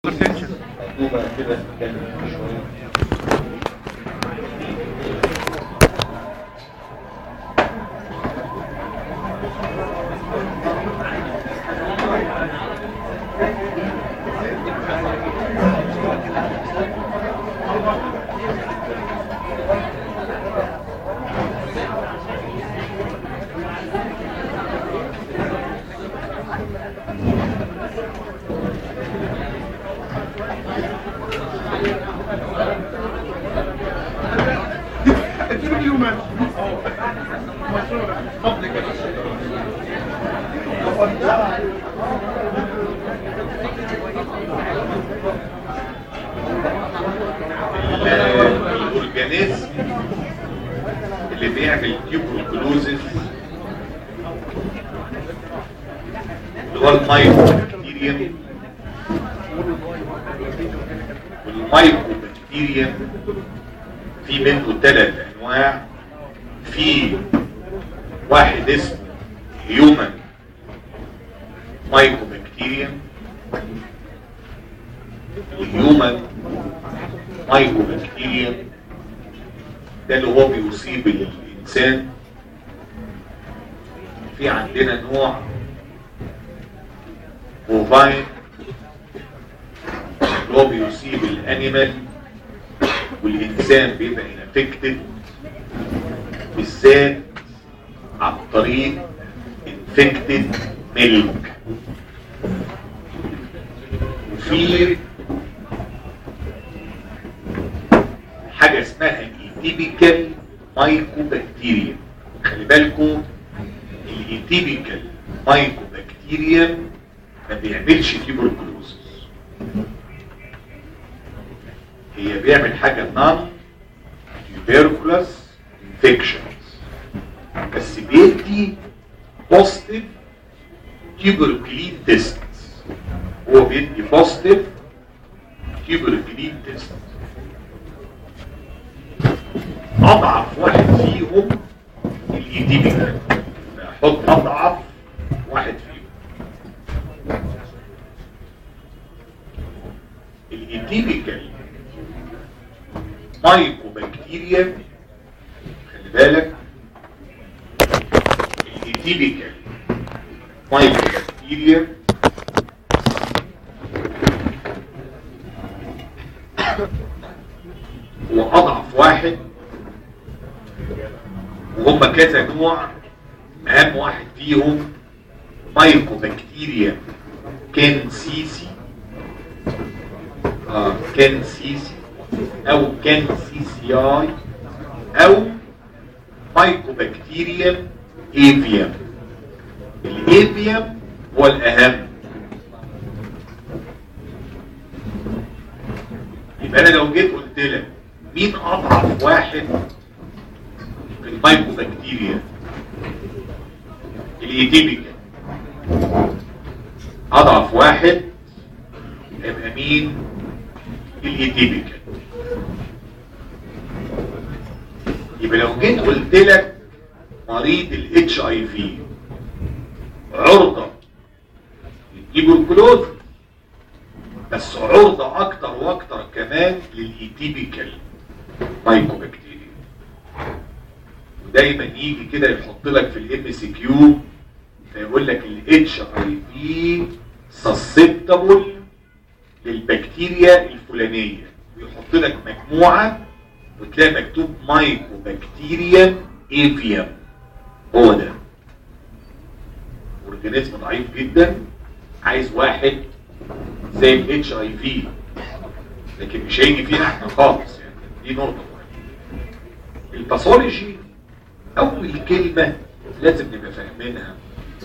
مكتوبة كده كان شوية الاورجانيزم اللي بيعمل تيوبركلوزس اللي هو المايكوبكتيريم والمايكوبكتيريم في منه ثلاث انواع في واحد اسمه هيومن مايكوبكتيريم الهيومن مايكوبكتيريم ده اللي هو بيصيب الانسان في عندنا نوع بوفاين اللي هو بيصيب الانيمال والانسان بيبقى انفكتد بالذات عن طريق انفكتد ميلك وفي حاجة اسمها الايتيبيكال مايكوبكتيريا خلي بالكم الايتيبيكال مايكوبكتيريا ما بيعملش تيبركلوزس هي بيعمل حاجة نون تيبركلوس انفكشنز بس بيدي بوزيتيف تيبركلين تيست هو بيدي بوزيتيف تيبركلين تيست اضعف واحد فيهم الايديميكال احط اضعف واحد فيهم الايديميكال مايكوبكتيريا خلي بالك الايديميكال مايكوبكتيريا هو اضعف واحد وهم كذا نوع اهم واحد فيهم مايكوبكتيريا كنسيسي اه كنسيسي او كنسيسياي او مايكوبكتيريا ايفيام الايفيام هو الاهم يبقى انا لو جيت قلت لك مين اضعف واحد في المايكوبكتيريا الايتيبيكال اضعف واحد يبقى مين الايتيبيكال يبقى لو جيت قلت لك مريض الاتش اي في عرضة للتيبركلوز بس عرضة اكتر واكتر كمان للايتيبيكال مايكوبكتيريا ودايما يجي كده يحط لك في الام سي كيو فيقول لك الاتش اي في سسبتبل للبكتيريا الفلانيه ويحط لك مجموعه وتلاقي مكتوب مايكوبكتيريا ايفيام هو ده اورجانيزم ضعيف جدا عايز واحد زي الاتش اي في لكن مش هيجي فينا احنا خالص يعني دي نقطه مهمه الباثولوجي اول كلمه لازم نبقى فاهمينها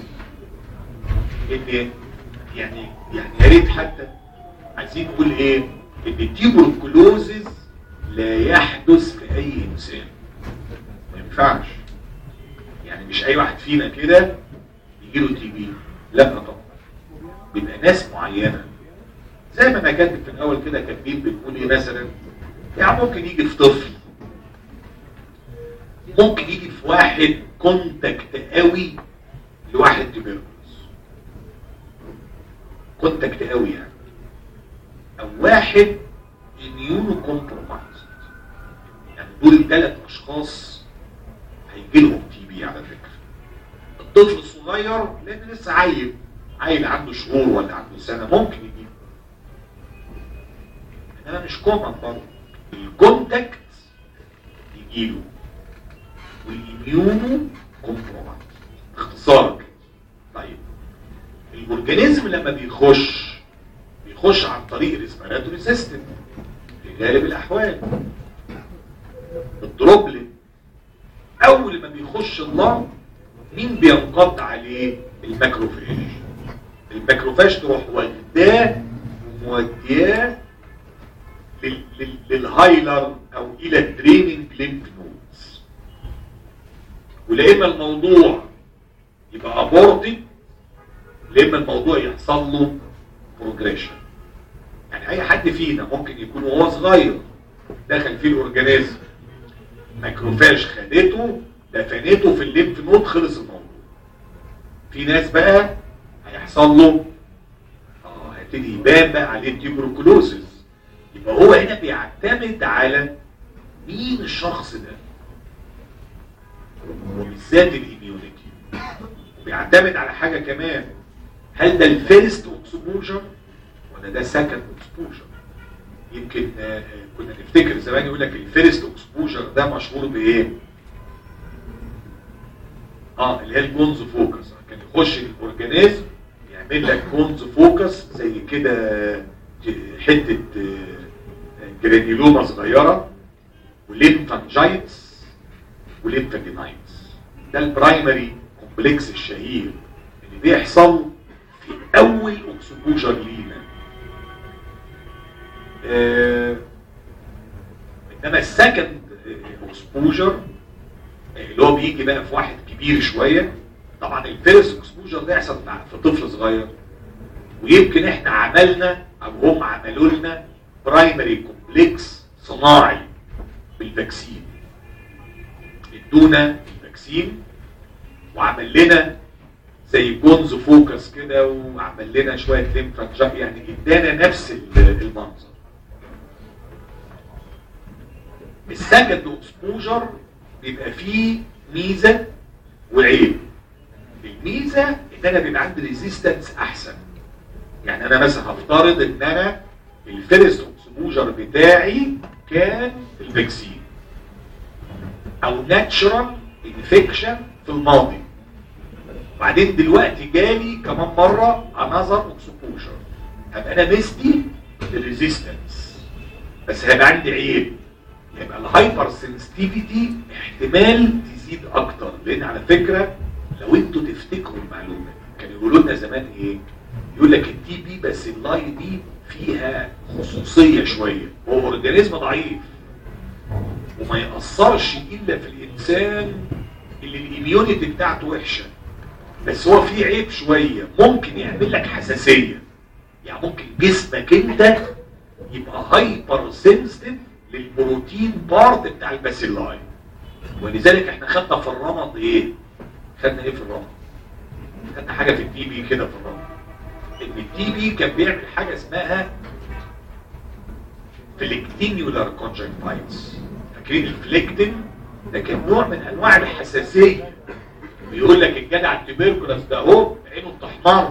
ان يعني يعني يا ريت حتى عايزين نقول ايه ان التيبركلوزز لا يحدث في اي انسان ما ينفعش يعني مش اي واحد فينا كده يجي له تي بي لا طبعا بيبقى ناس معينه زي ما انا كاتب في الاول كده كاتبين بنقول ايه مثلا يعني ممكن يجي في طفل ممكن يجي في واحد كونتاكت قوي لواحد تبركلوز كونتاكت قوي يعني او واحد اميونو كومبرومايز يعني دول الثلاث اشخاص هيجي لهم تي بي على فكره الطفل الصغير لان لسه عيل عيل عنده شهور ولا عنده سنه ممكن يجيله انما مش كومن برضه الكونتاكت يجيله والاميونو كومبرومايز اختصارا كده طيب الاورجانيزم لما بيخش بيخش عن طريق الريسبيراتوري سيستم في غالب الاحوال الدروبلت اول ما بيخش اللنج مين بينقض عليه الماكروفاج الماكروفاج تروح واخداه ومودياه لل- لل- للهايلر او الى الدريننج ليمف نودز ولا اما الموضوع يبقى ابورتد لا اما الموضوع يحصل له بروجريشن يعني اي حد فينا ممكن يكون وهو صغير دخل فيه الاورجانيزم ماكروفاج خدته دفنته في الليمف نود خلص الموضوع في ناس بقى هيحصل له اه هيبتدي يبان بقى عليه تيبروكلوزز يبقى هو هنا بيعتمد على مين الشخص ده وبالذات الاميونيتي بيعتمد على حاجة كمان هل ده الفيرست اكسبوجر ولا ده سكند اكسبوجر يمكن آه، آه، كنا نفتكر زمان يقول لك الفيرست اكسبوجر ده مشهور بايه اه اللي هي الجونز فوكس كان يخش الاورجانيزم يعمل لك جونز فوكس زي كده ج- حته آه، جرانيلوما صغيره وليمفانجايتس وليمفاجينايتس ده البرايمري كومبلكس الشهير اللي بيحصل في اول اكسبوجر لينا آه، انما السكند اكسبوجر اللي هو بيجي بقى في واحد كبير شويه طبعا الفيرست اكسبوجر ده يحصل مع- في طفل صغير ويمكن احنا عملنا او هم عملوا لنا برايمري كومبلكس صناعي بالفاكسين ادونا الفاكسين وعمل لنا زي جونز فوكس كده وعمل لنا شويه ليمفانجا يعني ادانا نفس ال- المنظر السكند اكسبوجر بيبقى فيه ميزه وعيب الميزه ان انا بيبقى عندي ريزيستنس احسن يعني انا مثلا هفترض ان انا الفيرست اكسبوجر بتاعي كان الفاكسين او ناتشرال انفكشن في الماضي وبعدين دلوقتي جالي كمان مره انذر اكسبوجر هبقى انا مستي الريزيستنس بس هيبقى عندي عيب يبقى الهايبر سنسيتيفيتي احتمال تزيد اكتر لان على فكره لو انتوا تفتكروا المعلومه كانوا يقولوا لنا زمان ايه يقول لك التي بي بس اللاي دي فيها خصوصيه شويه هو اورجانيزم ضعيف وما يأثرش الا في الانسان اللي الاميونيتي بتاعته وحشه بس هو في عيب شويه ممكن يعمل لك حساسيه يعني ممكن جسمك انت يبقى هايبر سنسيتيف للبروتين بارت بتاع الباسيلاي ولذلك احنا خدنا في الرمض ايه خدنا ايه في الرمض خدنا حاجه في التي بي كده في الرمض ان التي بي كان بيعمل حاجه اسمها فليكتينيولار كونجكتايتس فاكرين الفليكتين ده كان نوع من انواع الحساسيه بيقول لك الجدع التبركلس ده اهو عينه بتحمر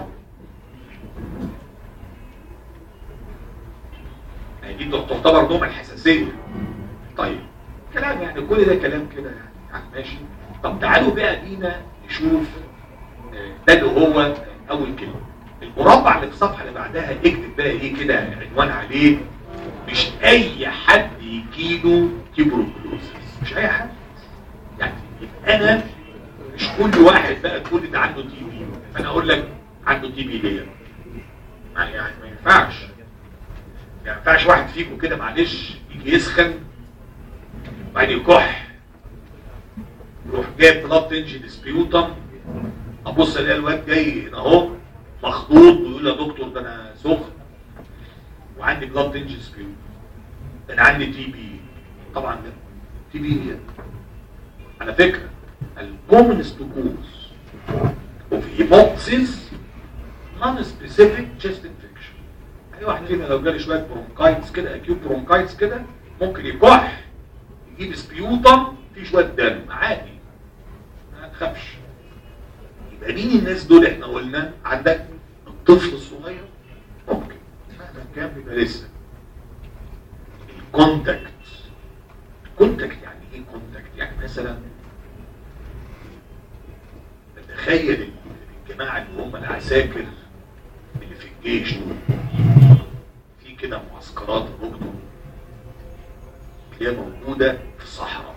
يعني دي تعتبر نوع من الحساسيه طيب كلام يعني كل ده كلام كده يعني, يعني ماشي طب تعالوا بقى بينا نشوف آه، ده اللي هو آه، اول كلمه المربع اللي في الصفحه اللي بعدها اكتب بقى ايه كده عنوان عليه مش اي حد يجيله تيبروكلوزس مش اي حد يعني يبقى انا مش كل واحد بقى تقول لي ده عنده تي بي فانا اقول لك عنده تي بي ليه ما يعني ما ينفعش ما ينفعش واحد فيكم كده معلش يجي يسخن وبعدين يكح يروح جايب بلاد تنجي سبيوتم ابص الاقي الواد جاي هنا اهو مخضوض ويقول يا دكتور ده انا سخن وعندي بلاد تنجي سبيوتم ده انا عندي تي بي طبعا ده تي بي هي على فكره الكومنست كوز اوف هيموبسيس non specific chest infection اي واحد فينا لو جاله شويه برونكايتس كده اكيوت برونكايتس كده ممكن يكح يجيب سبيوتم في شويه دم عادي ما تخافش يبقى مين الناس دول احنا قلنا عندك الطفل الصغير ممكن مهما كان بيبقى لسه الكونتاكت الكونتاكت يعني ايه كونتاكت يعني مثلا تخيل الجماعه اللي هم العساكر اللي في الجيش دول في كده معسكرات ركض هي موجوده في الصحراء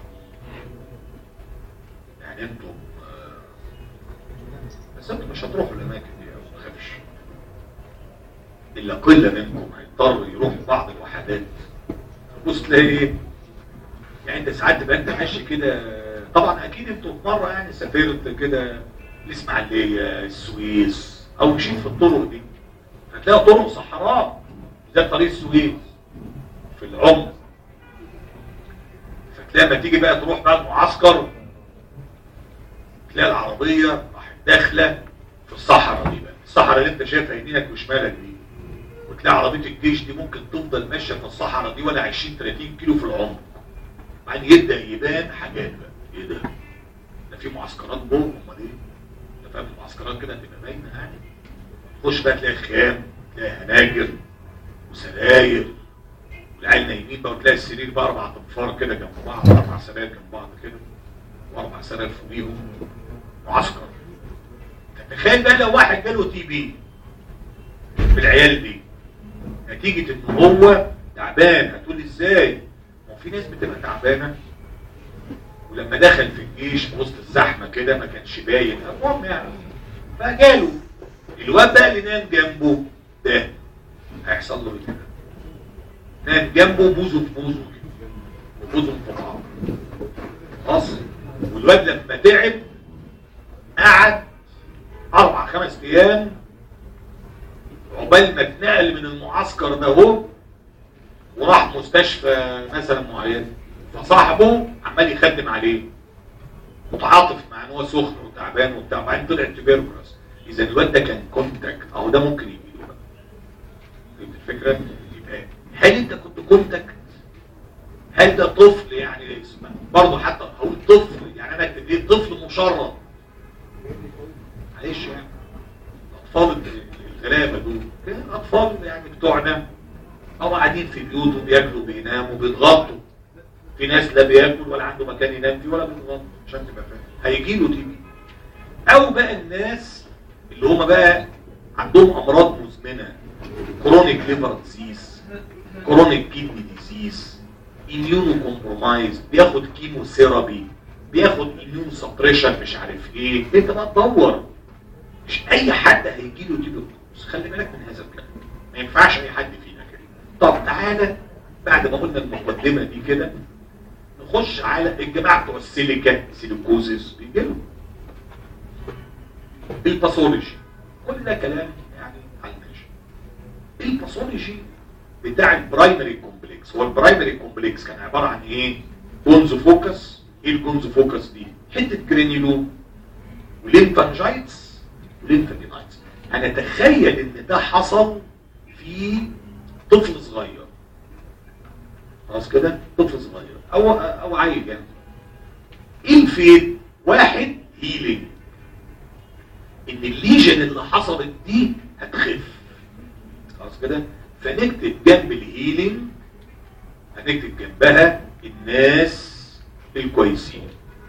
يعني انتم آه، بس انتم مش هتروحوا الاماكن دي ما تخافش الا قله منكم هيضطروا يروحوا بعض الوحدات بص تلاقي ايه يعني انت ساعات تبقى انت ماشي كده طبعا اكيد انتوا في مره يعني سافرت كده الاسماعيليه السويس او مشيت في الطرق دي هتلاقي طرق صحراء زي طريق السويس في العمق فتلاقي لما تيجي بقى تروح بقى المعسكر تلاقي العربيه راحت داخله في الصحراء دي بقى الصحراء اللي انت شايفها يمينك وشمالك دي وتلاقي عربيه الجيش دي ممكن تفضل ماشيه في الصحراء دي ولا 20 30 كيلو في العمق بعدين يبدا يبان حاجات بقى ايه ده؟ ده في معسكرات جوه امال ايه؟ ده فاهم المعسكرات كده هتبقى باينه يعني تخش بقى تلاقي خيام تلاقي هناجر وسراير والعيال نايمين بقى وتلاقي السرير بقى اربع انفار كده جنب بعض اربع سراير جنب بعض كده واربع سراير فوقيهم معسكر تخيل بقى لو واحد جاله تي بي في العيال دي نتيجة ان هو تعبان هتقول لي ازاي ما هو في ناس بتبقى تعبانة ولما دخل في الجيش في وسط الزحمة كده ما كانش باين المهم يعني فجاله الواد بقى اللي نام جنبه ده هيحصل له ايه كده نام جنبه بوزه في بوزه كده وبوزه في بعض خلاص والواد لما تعب قعد اربع خمس ايام عقبال ما اتنقل من المعسكر ده هو وراح مستشفى مثلا معين فصاحبه عمال يخدم عليه متعاطف مع ان هو سخن وتعبان وبتاع وبعدين طلع تبركلوس اذا الواد ده كان كونتاكت اهو ده ممكن يجي له بقى فهمت الفكره؟ يبقى هل انت كنت كونتاكت؟ هل ده طفل يعني اسمه برضه حتى اقول طفل يعني انا اكتب ايه طفل مشرد معلش يعني الاطفال الغلابه دول كده اطفال يعني بتوعنا او قاعدين في بيوتهم بياكلوا بيناموا بيتغطوا في ناس لا بياكل ولا عنده مكان ينام فيه ولا بيتغطى عشان تبقى فاهم هيجي له تي بي او بقى الناس اللي هم بقى عندهم امراض مزمنه كرونيك ليفر ديزيز كرونيك كيدني ديزيز اميونو كومبرومايز بياخد كيمو ثيرابي بياخد اميون سبريشن مش عارف ايه انت بقى تدور مش اي حد هيجي له تيبوكلوز خلي بالك من هذا الكلام ما ينفعش اي حد فينا كده طب تعالى بعد ما قلنا المقدمه دي كده نخش على الجماعه بتوع السيليكا سيليكوزيس بيجيلهم الباثولوجي كل ده كلام يعني على الماشي الباثولوجي بتاع البرايمري كومبلكس هو البرايمري كومبلكس كان عباره عن ايه جونز فوكس ايه الجونز فوكس دي حته جرانيولوم وليمفانجايتس وليمفادينايتس هنتخيل ان ده حصل في طفل صغير خلاص كده طفل صغير او او عيل يعني ايه الفيد واحد هيلينج ان الليجن اللي حصلت دي هتخف خلاص كده فنكتب جنب الهيلينج هنكتب جنبها الناس الكويسين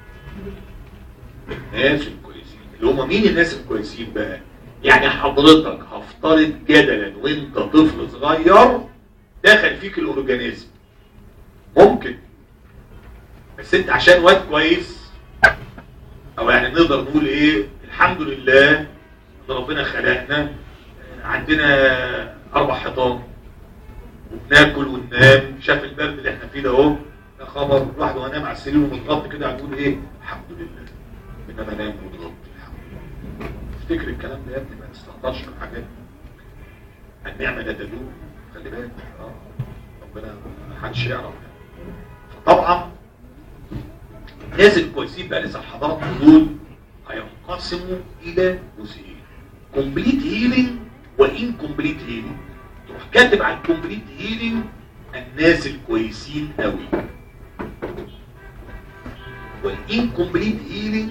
الناس الكويسين اللي هم مين الناس الكويسين بقى يعني حضرتك هفترض جدلا وانت طفل صغير دخل فيك الاورجانيزم ممكن بس انت عشان واد كويس او يعني نقدر نقول ايه الحمد لله ان ربنا خلقنا عندنا اربع حيطان وبناكل وننام شاف البرد اللي احنا فيه ده اهو يا خبر الواحد وهو نام على السرير ومتغطي كده هتقول ايه الحمد لله انما نام ومتغطي الحمد لله افتكر الكلام ده يا ابني ما تستهترش بالحاجات النعمه لا تدوم خلي بالك اه ربنا ما حدش يعرف طبعا الناس الكويسين بقى لسه الحضارات دول هينقسموا الى جزئين كومبليت هيلينج وان كومبليت هيلينج تروح يروح كاتب على الكومبليت هيلينج الناس الكويسين قوي والانكومبليت هيلينج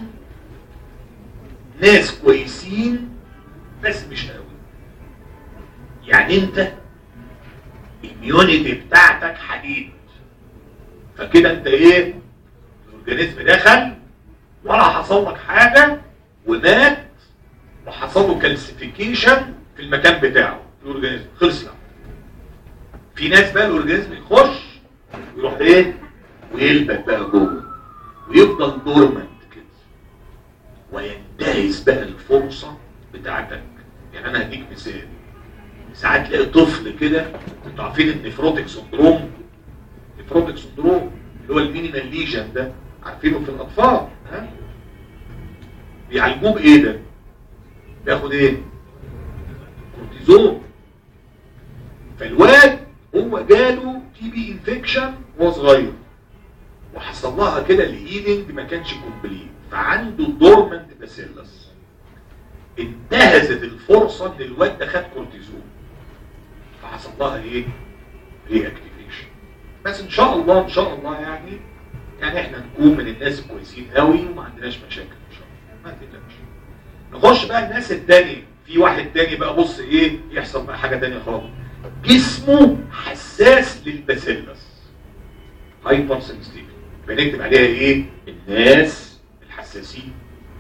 ناس كويسين بس مش قوي يعني انت الاميونيتي بتاعتك حديد فكده انت ايه الاورجانيزم دخل ولا حصل لك حاجه ومات وحصل له كالسيفيكيشن في المكان بتاعه الاورجانيزم خلص يعني. في ناس بقى الاورجانيزم يخش ويروح ايه ويلبك بقى جوه ويفضل دورمنت كده وينتهز بقى الفرصه بتاعتك يعني انا هديك مثال ساعات تلاقي طفل كده انتوا عارفين النفروتيك سندروم نفروتيك سندروم اللي هو المينيمال ليجن ده عارفينه في الاطفال ها بيعالجوه بايه ده بياخد ايه كورتيزون فالواد هو جاله تي بي انفكشن وهو صغير وحصل لها كده الهيلينج ما كانش كومبليت فعنده دورمنت باسيلس انتهزت الفرصه ان الواد ده خد كورتيزون فحصل لها ايه ري اكتيفيشن بس ان شاء الله ان شاء الله يعني يعني احنا نكون من الناس الكويسين قوي وما عندناش مشاكل ان شاء الله ما تقلقش نخش بقى الناس التانية في واحد تاني بقى بص ايه يحصل بقى حاجه تانية خالص جسمه حساس للباسيلس هايبر سنسيتيف بنكتب عليها ايه الناس الحساسين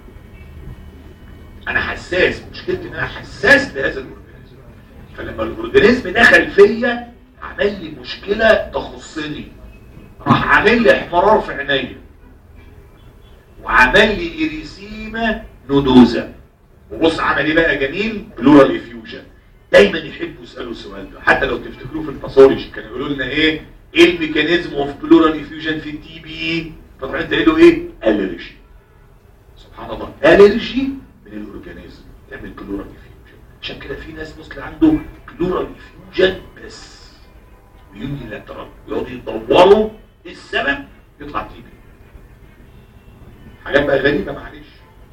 انا حساس مشكلتي ان انا حساس لهذا الاورجانيزم فلما الاورجانيزم دخل فيا عمل لي مشكله تخصني راح عامل لي احمرار في عينيا وعمل لي اريسيما نودوزا وبص عمل ايه بقى جميل بلورال افيوجن دايما يحبوا يسالوا السؤال ده حتى لو تفتكروه في الباثولوجي كانوا يقولوا لنا ايه ايه الميكانيزم اوف بلورال افيوجن في التي بي فتروح انت قايل له ايه الرجي سبحان الله الرجي من الاورجانيزم تعمل بلورال افيوجن عشان كده في ناس مثل عنده بلورال افيوجن بس ويوني لاترال يقعدوا يدوروا ايه السبب يطلع تي بي حاجات بقى غريبه معلش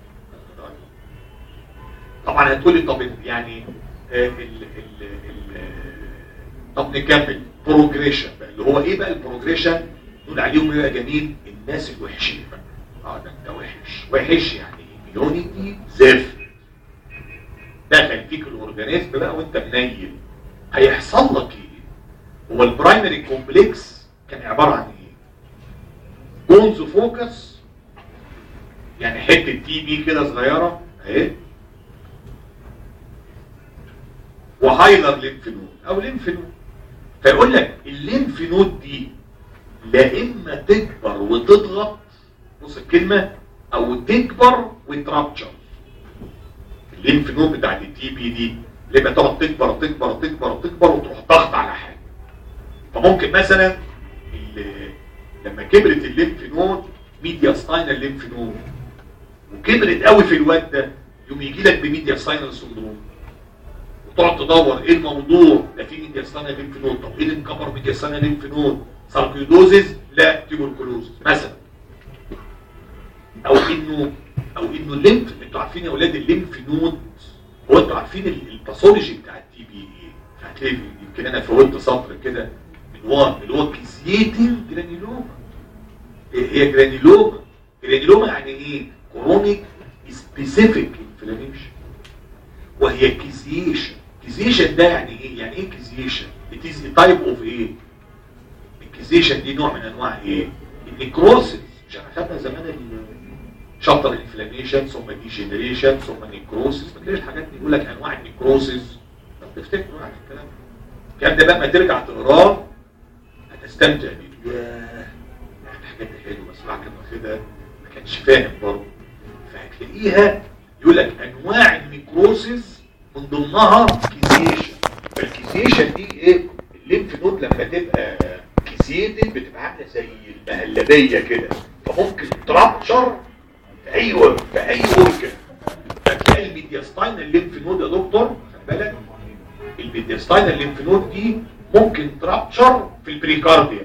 طبعا هتقولي طب يعني آه ال ال ال طب نكمل بروجريشن بقى اللي هو ايه بقى البروجريشن نقول عليهم ايه جميل الناس الوحشين بقى اه ده انت وحش وحش يعني اميونيتي زفت دخل فيك الاورجانيزم بقى وانت منيل هيحصل لك ايه هو البرايمري كومبلكس كان عباره عن ايه بونز فوكس يعني حته تي بي كده صغيره اهي وهايلر ليمف نود او ليمف نود فيقول لك الليمف نود دي لا اما تكبر وتضغط بص الكلمه او تكبر وترابتشر الليمف نود بتاعت التي بي دي اللي بقى تقعد تكبر وتكبر وتكبر وتكبر وتروح ضغط على حاجه فممكن مثلا لما كبرت الليمف نود ميديا ستاينال ليمف نود وكبرت قوي في الواد ده يوم يجي لك بميديا ستاينال سندروم وتقعد تدور ايه الموضوع ده في ميديا ستاينال ليمف نود طب ايه اللي انكبر ميديا ستاينال ليمف نود ساركيدوزيس لا تيبركلوز مثلا او انه او انه الليمف انتوا عارفين يا اولاد الليمف نود هو انتوا عارفين الباثولوجي بتاع التي بي ايه هتلاقي يمكن انا فوتت سطر كده اللي هو اللي هو كيزيتنج جرانيلوما هي جرانيلوما جرانيلوما يعني ايه كرونيك سبيسيفيك انفلاميشن وهي كيزيشن كيزيشن ده يعني ايه يعني ايه كيزيشن it is a type of ايه الكيزيشن دي نوع من انواع ايه النيكروسيس مش احنا خدنا زمان شطر الانفلاميشن ثم ديجنريشن ثم نيكروسيس ما تلاقيش الحاجات دي يقول لك انواع النيكروسيس طب تفتكروا عن الكلام الكلام ده بقى ما ترجع تقراه هتستمتع بيه ياه الحاجات دي حلوه بس الواحد كان واخدها ما كانش فاهم برضه فهتلاقيها يقول لك انواع النيكروسيس من ضمنها كيزيشن فالكيزيشن دي ايه الليمف نود لما تبقى كيزيتد بتبقى عامله زي المهلبيه كده فممكن ترابتشر في اي وقت في اي اورجن فتلاقي الميدياستاين الليمف نود يا دكتور خد بالك الميدياستاين الليمف نود دي ممكن ترابتشر في البريكارديا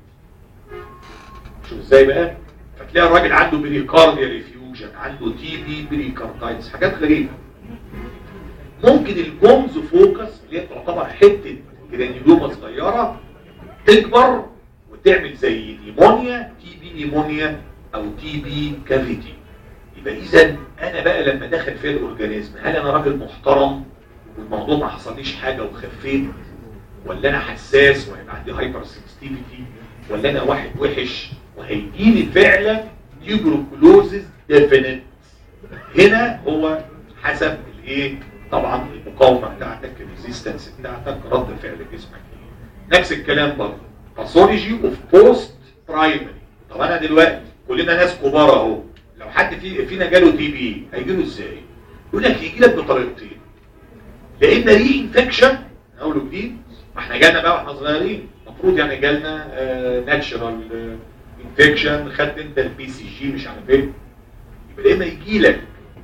شوف ازاي بقى فتلاقي الراجل عنده بريكارديا ريفيوجن عنده تي بي بريكاردايتس حاجات غريبه ممكن الجومز فوكس اللي هي تعتبر حته جرانيولوما صغيره تكبر وتعمل زي نيمونيا تي بي نيمونيا او تي بي كافيتي يبقى اذا انا بقى لما دخل فيها الاورجانيزم هل انا راجل محترم والموضوع ما حصليش حاجه وخفيت ولا انا حساس وهيبقى عندي هايبر سنسيتيفيتي ولا انا واحد وحش وهيجيلي فعلا تيوبروكلوزز ديفينيت هنا هو حسب الايه طبعا المقاومه بتاعتك الريزيستنس بتاعتك رد فعل جسمك ايه نفس الكلام برضه باثولوجي اوف بوست برايمري طب انا دلوقتي كلنا ناس كبار اهو لو حد في فينا جاله تي بي هيجي له ازاي يقول لك يجي لك بطريقتين لان ري انفكشن اقول جديد ما احنا جالنا بقى واحنا صغيرين المفروض يعني جالنا ناتشرال انفكشن خدت انت البي سي جي مش عارف ايه يبقى لما يجي لك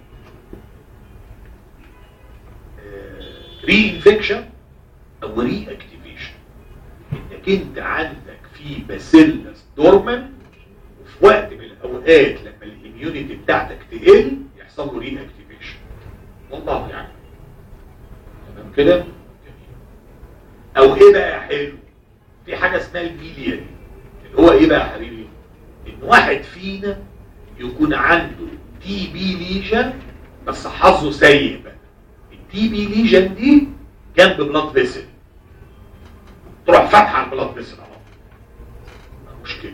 ري انفكشن او ري اكتيفيشن انك انت عندك في باسيلس دورمان وفي وقت من الاوقات لما الاميونيتي بتاعتك تقل يحصل له ري اكتيفيشن والله يعني تمام كده او ايه بقى يا حلو في حاجه اسمها الميلياري اللي هو ايه بقى يا حبيبي ان واحد فينا يكون عنده تي بي ليجن بس حظه سيء بقى التي بي ليجن دي جنب بلاد فيسل تروح فاتحه البلاد فيسل اهو مشكله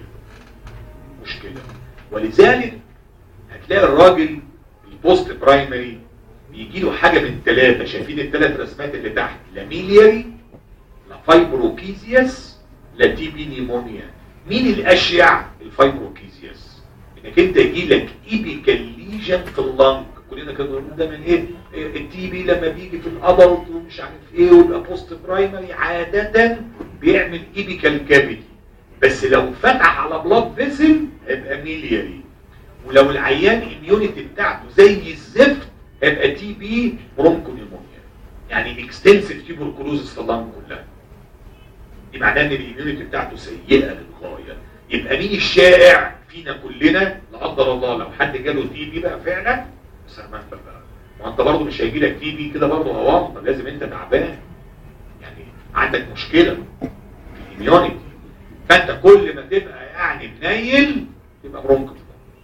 مشكله ولذلك هتلاقي الراجل البوست برايمري بيجي له حاجه من ثلاثه شايفين الثلاث رسمات اللي تحت لا ميلياري لا فايبروكيزياس لا تي بي نيمونيا مين الاشيع الفايبروكيزياس انك انت يجي لك ايبيكال ليجن في اللنج كلنا كنا بنقول ده من ايه التي بي لما بيجي في الادلت ومش عارف ايه ويبقى بوست برايمري عاده بيعمل ايبيكال كافيتي بس لو فتح على بلاد فيسل هيبقى ميلياري ولو العيان الاميونيتي بتاعته زي الزفت هيبقى تي بي برونكونيمونيا يعني اكستنسيف تيبركلوزس في اللنج كلها دي معناه ان الاميونيتي بتاعته سيئه للغايه يبقى مين الشائع فينا كلنا لا قدر الله لو حد جاله تي بي بقى فعلا سامحك بقى ما انت برضه مش هيجي لك تي بي كده برضه هوام لازم انت تعبان يعني عندك مشكله في الاميونيتي فانت كل ما تبقى يعني منيل تبقى برونكو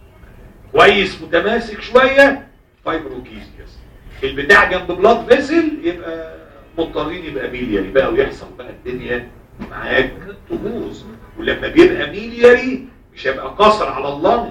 كويس متماسك شويه فايبروكيزياس البتاع جنب بلاد فيسل يبقى مضطرين يبقى ميلياري بقى ويحصل بقى الدنيا معاك تبوظ ولما بيبقى ميلياري مش هيبقى قاصر على اللنج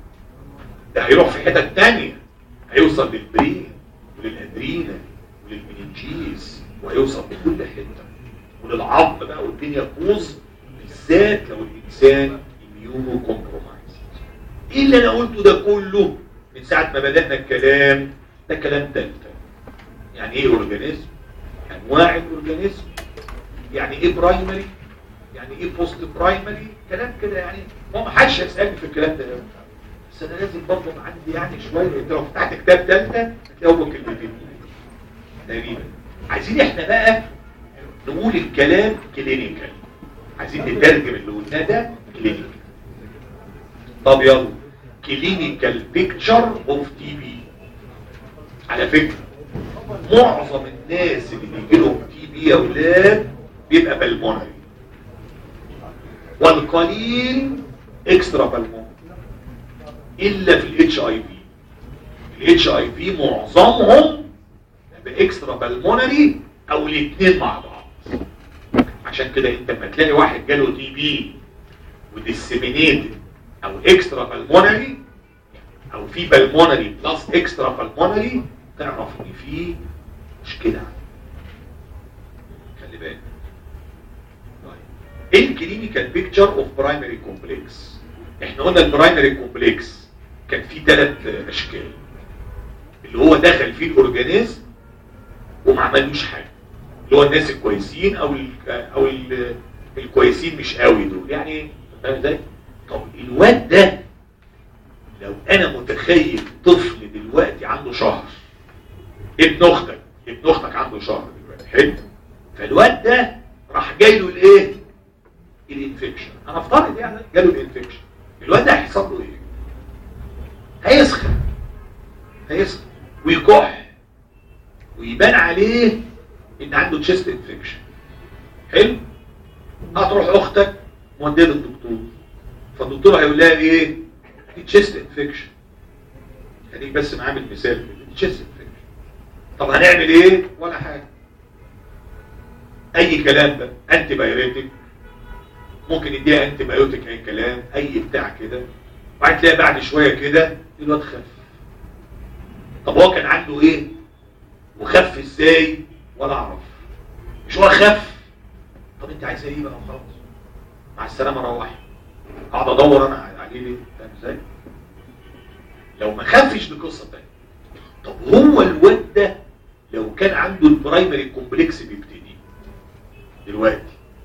ده هيروح في حتت تانية هيوصل للبرين وللادرينا وللمننجيز وهيوصل لكل حته وللعظم بقى والدنيا تبوظ بالذات لو الانسان اميونو كومبرومايز ايه اللي انا قلته ده كله من ساعه ما بدانا الكلام ده كلام تالتة يعني ايه اورجانيزم انواع الاورجانيزم يعني ايه برايمري يعني ايه بوست برايمري كلام كده يعني ما ما حدش هيسالني في الكلام ده بس انا لازم برضه عندي يعني شويه انت لو فتحت كتاب ثالثه هتلاقي هو كلمتين تقريبا عايزين احنا بقى نقول الكلام كلينيكال عايزين نترجم اللي قلناه ده كلينيكال طب يلا كلينيكال بيكتشر اوف تي بي على فكره معظم الناس اللي بيجي لهم تي بي يا اولاد بيبقى بالمونري والقليل اكسترا بالمونري الا في الاتش اي في الاتش اي في معظمهم باكسترا بالمونري او الاثنين مع بعض عشان كده انت لما تلاقي واحد جاله تي بي وديسيمينيتد او اكسترا بالمونري او في بالمونري بلس اكسترا بالمونري تعرف ان في مشكله خلي بالك ايه الكلينيكال بيكتشر اوف برايمري كومبلكس احنا قلنا البرايمري كومبلكس كان فيه ثلاث اشكال اللي هو دخل فيه الاورجانيزم وما عملوش حاجه اللي هو الناس الكويسين او ال او ال الكويسين مش قوي دول يعني فاهم ازاي طب الواد ده لو انا متخيل طفل دلوقتي عنده شهر ابن اختك ابن اختك عنده شهر دلوقتي حلو فالواد ده راح جاي له الايه الانفكشن انا افترض يعني جاله الانفكشن الواد ده هيحصل له ايه هيسخن هيسخن ويكح ويبان عليه ان عنده تشيست انفكشن حلو هتروح اختك موديه للدكتور فالدكتور هيقول لها ايه دي تشيست انفكشن خليك بس معامل مثال دي تشيست انفكشن طب هنعمل ايه ولا حاجه اي كلام ده انتي بايوريتك ممكن يديها انتي بايوتيك اي كلام اي بتاع كده وبعد تلاقي بعد شويه كده الواد خف طب هو كان عنده ايه وخف ازاي ولا اعرف مش هو خف طب انت عايز ايه بقى خلاص مع السلامه روحي اقعد ادور انا عليه ليه فاهم ازاي لو ما خفش دي قصه ثانيه طب هو الواد ده لو كان عنده البرايمري كومبلكس بيبتدي دلوقتي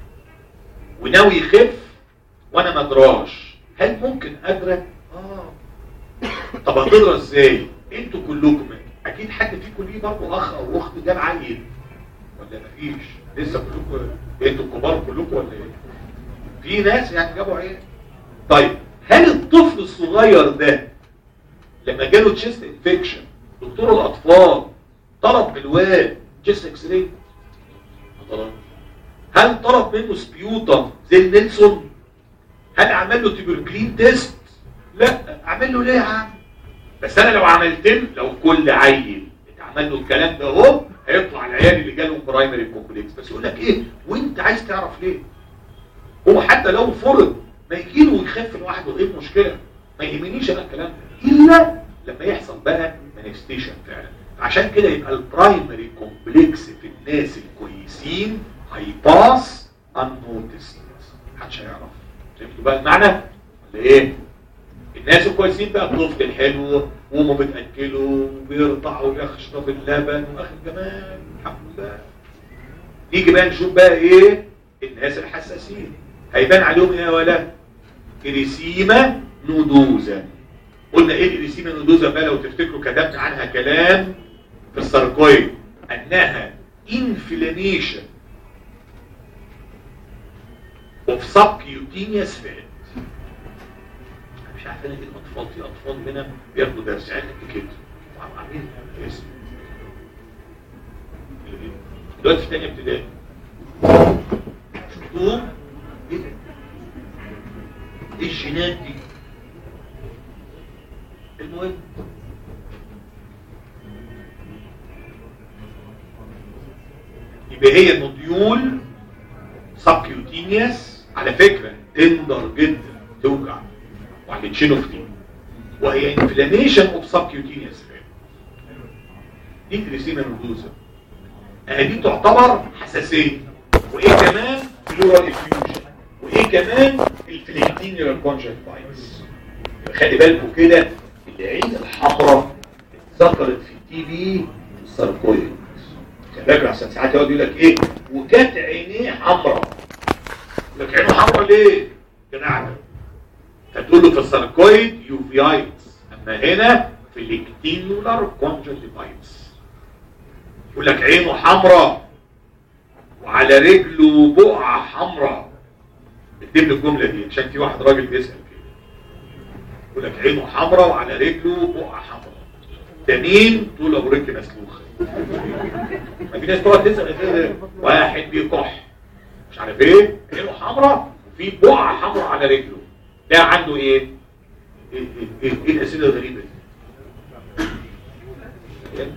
وناوي يخف وانا ما ادراش هل ممكن ادرك اه طب هتدرى ازاي انتوا كلكم اكيد حد فيكم ليه برضه اخ او اخت جاب عيل ولا مفيش لسه كلكم انتوا الكبار كلكم ولا ايه في ناس يعني جابوا عيال طيب هل الطفل الصغير ده لما جاله تشيست انفكشن دكتور الاطفال طلب من الواد تشيست اكس راي ما طلبش هل طلب منه سبيوتم زي نيلسون هل عمل له تيبركلين تيست لا اعمل له ليه يا عم بس انا لو عملت له لو كل عيل اتعمل له الكلام ده اهو هيطلع العيال اللي جالهم برايمري كومبلكس بس يقول لك ايه وانت عايز تعرف ليه هو حتى لو فرض ما يجي له ويخف لوحده ايه المشكله ما يهمنيش انا الكلام ده الا لما يحصل بقى مانيفستيشن فعلا عشان كده يبقى البرايمري كومبلكس في الناس الكويسين هيباس unnoticed محدش هيعرف فهمتوا بقى المعنى ولا ايه الناس الكويسين بقى الطفل الحلو وامه بتاكله وبيرضع ويشرب اللبن واخر جمال الحمد لله نيجي بقى نشوف بقى ايه الناس الحساسين هيبان عليهم ايه ولا كريسيما نودوزا قلنا ايه الكريسيما نودوزا بقى لو تفتكروا كتبت عنها كلام في الساركويد انها انفلاميشن of subcutaneous fat مش عارف انا ايه الاطفال في اطفال هنا بياخدوا درس علم كده عاملين اسم دلوقتي في تانية ابتدائي شفتوهم ايه ده؟ ايه الجينات دي المهم يبقى هي النوديول سبكيوتينيوس على فكرة تندر جدا توجع وهتتشنوا كتير وهي انفلاميشن اوف سبكيوتينيوس دي تريسيما نودوزا دي تعتبر حساسية وايه كمان بلورال افيوجن وايه كمان الفليكتينيال كونجكتايتس خلي بالكم كده العين الحمراء ذكرت في التي بي الساركويد فاكر عشان ساعات يقعد يقول لك ايه وكانت عينيه حمراء لك عينه حمراء ليه كان اعمى فتقول له في الساركويد يوفيايتس اما هنا في الاكتينولار كونجكتيفايتس يقول لك عينه حمراء وعلى رجله بقعه حمراء اكتب لي الجمله دي عشان في واحد راجل بيسال كده يقول لك عينه حمراء وعلى رجله بقعه حمراء ده مين تقول ابو رجل مسلوخه ما في ناس تقعد تسال كده واحد بيكح مش عارف ايه عينه حمراء وفي بقعه حمراء على رجله ده عنده ايه ايه, إيه, إيه, إيه الاسئله الغريبه دي إيه؟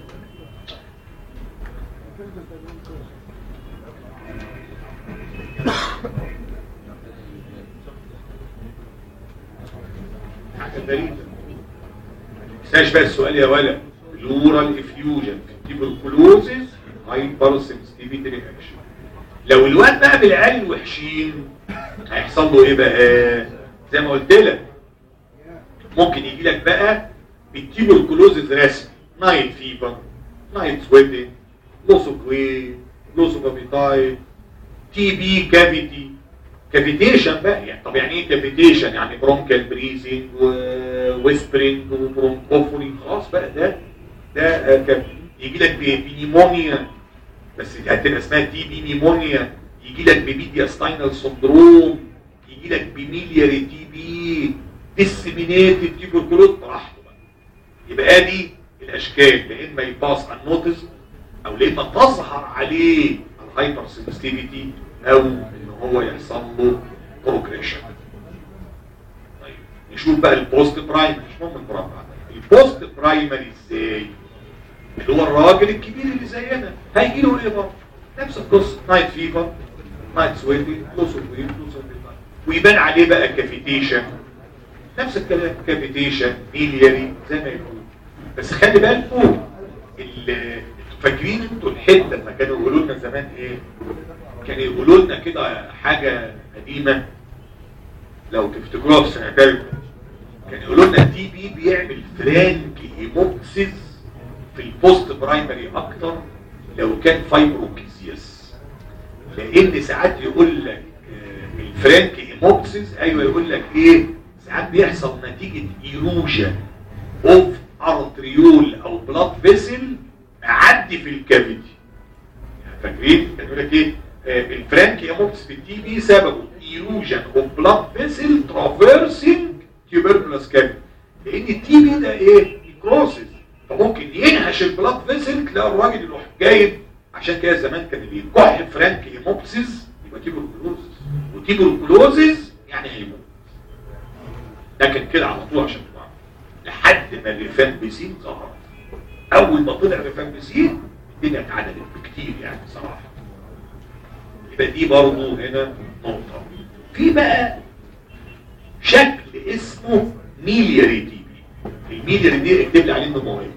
حاجه غريبه تنساش بقى السؤال يا ولد بلورال افيوجن في التيبركلوزيس هايبر سنسيتيفيتي رياكشن لو الواد بقى بالعيال الوحشين هيحصل له ايه بقى زي ما قلت لك ممكن يجي لك بقى بالتيبركلوزيس رسمي نايت فيبر نايت سويتنج لوس اوف ويت لوس اوف ابيتايت تي بي كافيتي كافيتيشن بقى يعني طب يعني ايه كافيتيشن يعني برونكال بريزنج وويسبرنج وبرونكوفوني خلاص بقى ده ده كان يجي لك بنيمونيا بس هتبقى اسمها تي بي نيمونيا يجي لك بميديا ستاينال سندروم يجي لك بميلياري تي بي ديسمينيتد تيبركلوز براحته بقى يبقى ادي الاشكال يا اما يباص عن نوتس او يا اما تظهر عليه الهايبر سنسيتيفيتي او ان هو يحصل له بروجريشن طيب نشوف بقى البوست برايمري مش مهم البرايمري البوست برايمري ازاي اللي هو الراجل الكبير اللي زينا هيجي له ايه برضه نفس القصه نايت فيفر نايت سويتي لوس اوف ويت لوس اوف ويبان عليه بقى كافيتيشن نفس الكلام كافيتيشن ميلياري زي ما يقول بس خلي بالكم ال- فاكرين انتوا الحته لما كانوا يقولوا لنا زمان ايه كانوا يقولوا لنا كده حاجه قديمه لو تفتكروها في سنه ثالثه كانوا يقولوا لنا التي بي بيعمل فرانك هيموكسيس في البوست برايمري اكتر لو كان فايبروكيزياس لان ساعات يقول لك آه، الفرانك هيموكسيس ايوه يقول لك ايه ساعات بيحصل نتيجه ايروجن اوف ارتريول او بلاد فيسل معدي في الكافيتي يعني فاكرين كان يقول لك ايه آه، الفرانك هيموكسيس في التي بي سببه ايروجن اوف بلاد فيسل ترافيرسنج تيوبركلوس كافيتي لان التي بي ده ايه نيكروسيس فممكن ينهش البلاد فيسل تلاقي الراجل يروح جايب عشان كده زمان كان اللي يكح فرانك هيموكسيس يبقى تيبركلوزيس وتيبركلوزيس يعني هيموت لكن كده على طول عشان تبقى عارف. لحد ما الريفامبيسين ظهر اول ما طلع الريفامبيسين الدنيا اتعدلت بكتير يعني صراحه يبقى دي برضه هنا نقطه في بقى شكل اسمه ميلياري تي بي الميلياري دي اكتب لي عليه انه مهم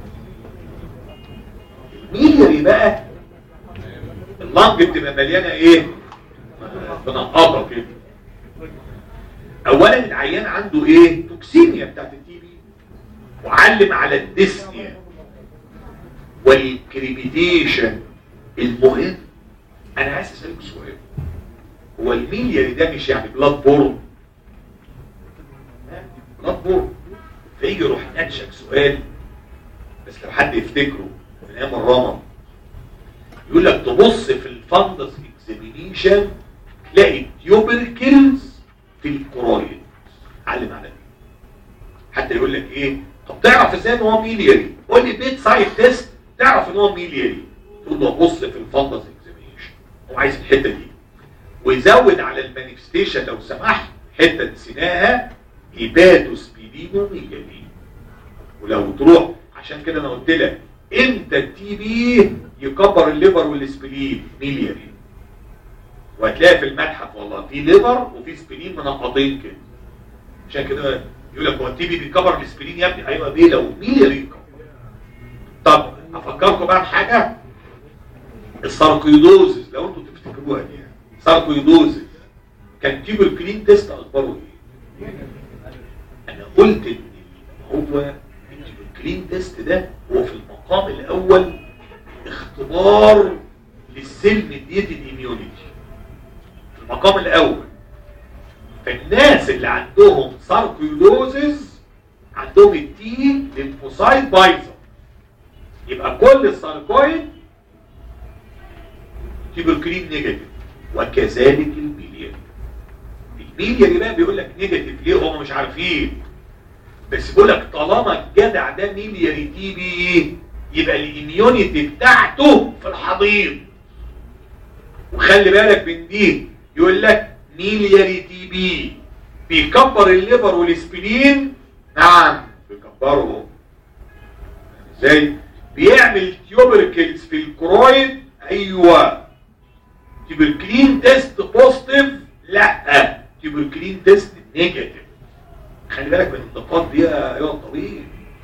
الميلياري بقى اللنج بتبقى مليانه ايه بنقاطه كده اولا العيان عنده ايه توكسيميا بتاعت التي بي وعلم على الديسنيا والكريبيتيشن المهم انا عايز اسالك سؤال هو الميلياري ده مش يعني بلاد بورن بلاد بورن فيجي يروح ناتشك سؤال بس لو حد يفتكره من ايام الرمض يقول لك تبص في الفندس اكزامينيشن تلاقي تيوبركلز في الكرويد علم على دي حتى يقول لك ايه طب تعرف ازاي ان هو ميلياري قول لي بيت سايد تيست تعرف ان هو ميلياري تقول له بص في الفندس اكزامينيشن هو عايز الحته دي ويزود على المانيفستيشن لو سمحت حته نسيناها هيباتوسبيدينو ميلياري ولو تروح عشان كده انا قلت لك امتى التي بي يكبر الليفر والسبلين ميلياري وهتلاقي في المتحف والله في ليفر وفي سبلين منقطين كده عشان كده يقول لك هو التي بي بيكبر السبلين يا ابني ايوه بيه لو ميلياري يكبر طب افكركم بقى بحاجه الساركويدوزز لو انتوا تفتكروها دي يعني ساركويدوزز كان تيبل كلين تيست اخباره ايه؟ انا قلت ان هو الكلين تيست ده هو في المقام الاول اختبار للسيل ميديتد اميونيتي في المقام الاول فالناس اللي عندهم ساركويدوزز عندهم التي للفوسايد بايظه يبقى كل الساركويد تيبركلين نيجاتيف وكذلك الميلياري الميلياري بقى بيقول لك نيجاتيف ليه هم مش عارفين بس بيقول لك طالما الجدع ده ميلياري تي بي يبقى الاميونيتي بتاعته في الحضيض وخلي بالك من دي يقول لك ميلياري تي بي بيكبر الليفر والسبلين نعم بيكبرهم ازاي بيعمل تيوبركلز في الكرويد ايوه تيوبركلين تيست بوزيتيف لا تيوبركلين تيست نيجاتيف خلي بالك من النقاط دي يا ايها الطبيب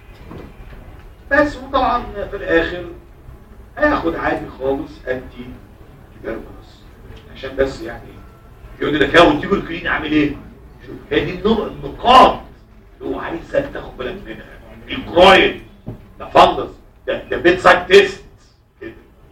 بس وطبعا في الاخر هياخد عادي خالص انتي تيبركلوس عشان بس يعني يقول لك هو التيبركلين عامل ايه شوف هي دي النق- النقاط اللي هو عايزك تاخد بالك منها الكرويد ده فندس ده ده بيت سايد تيست كده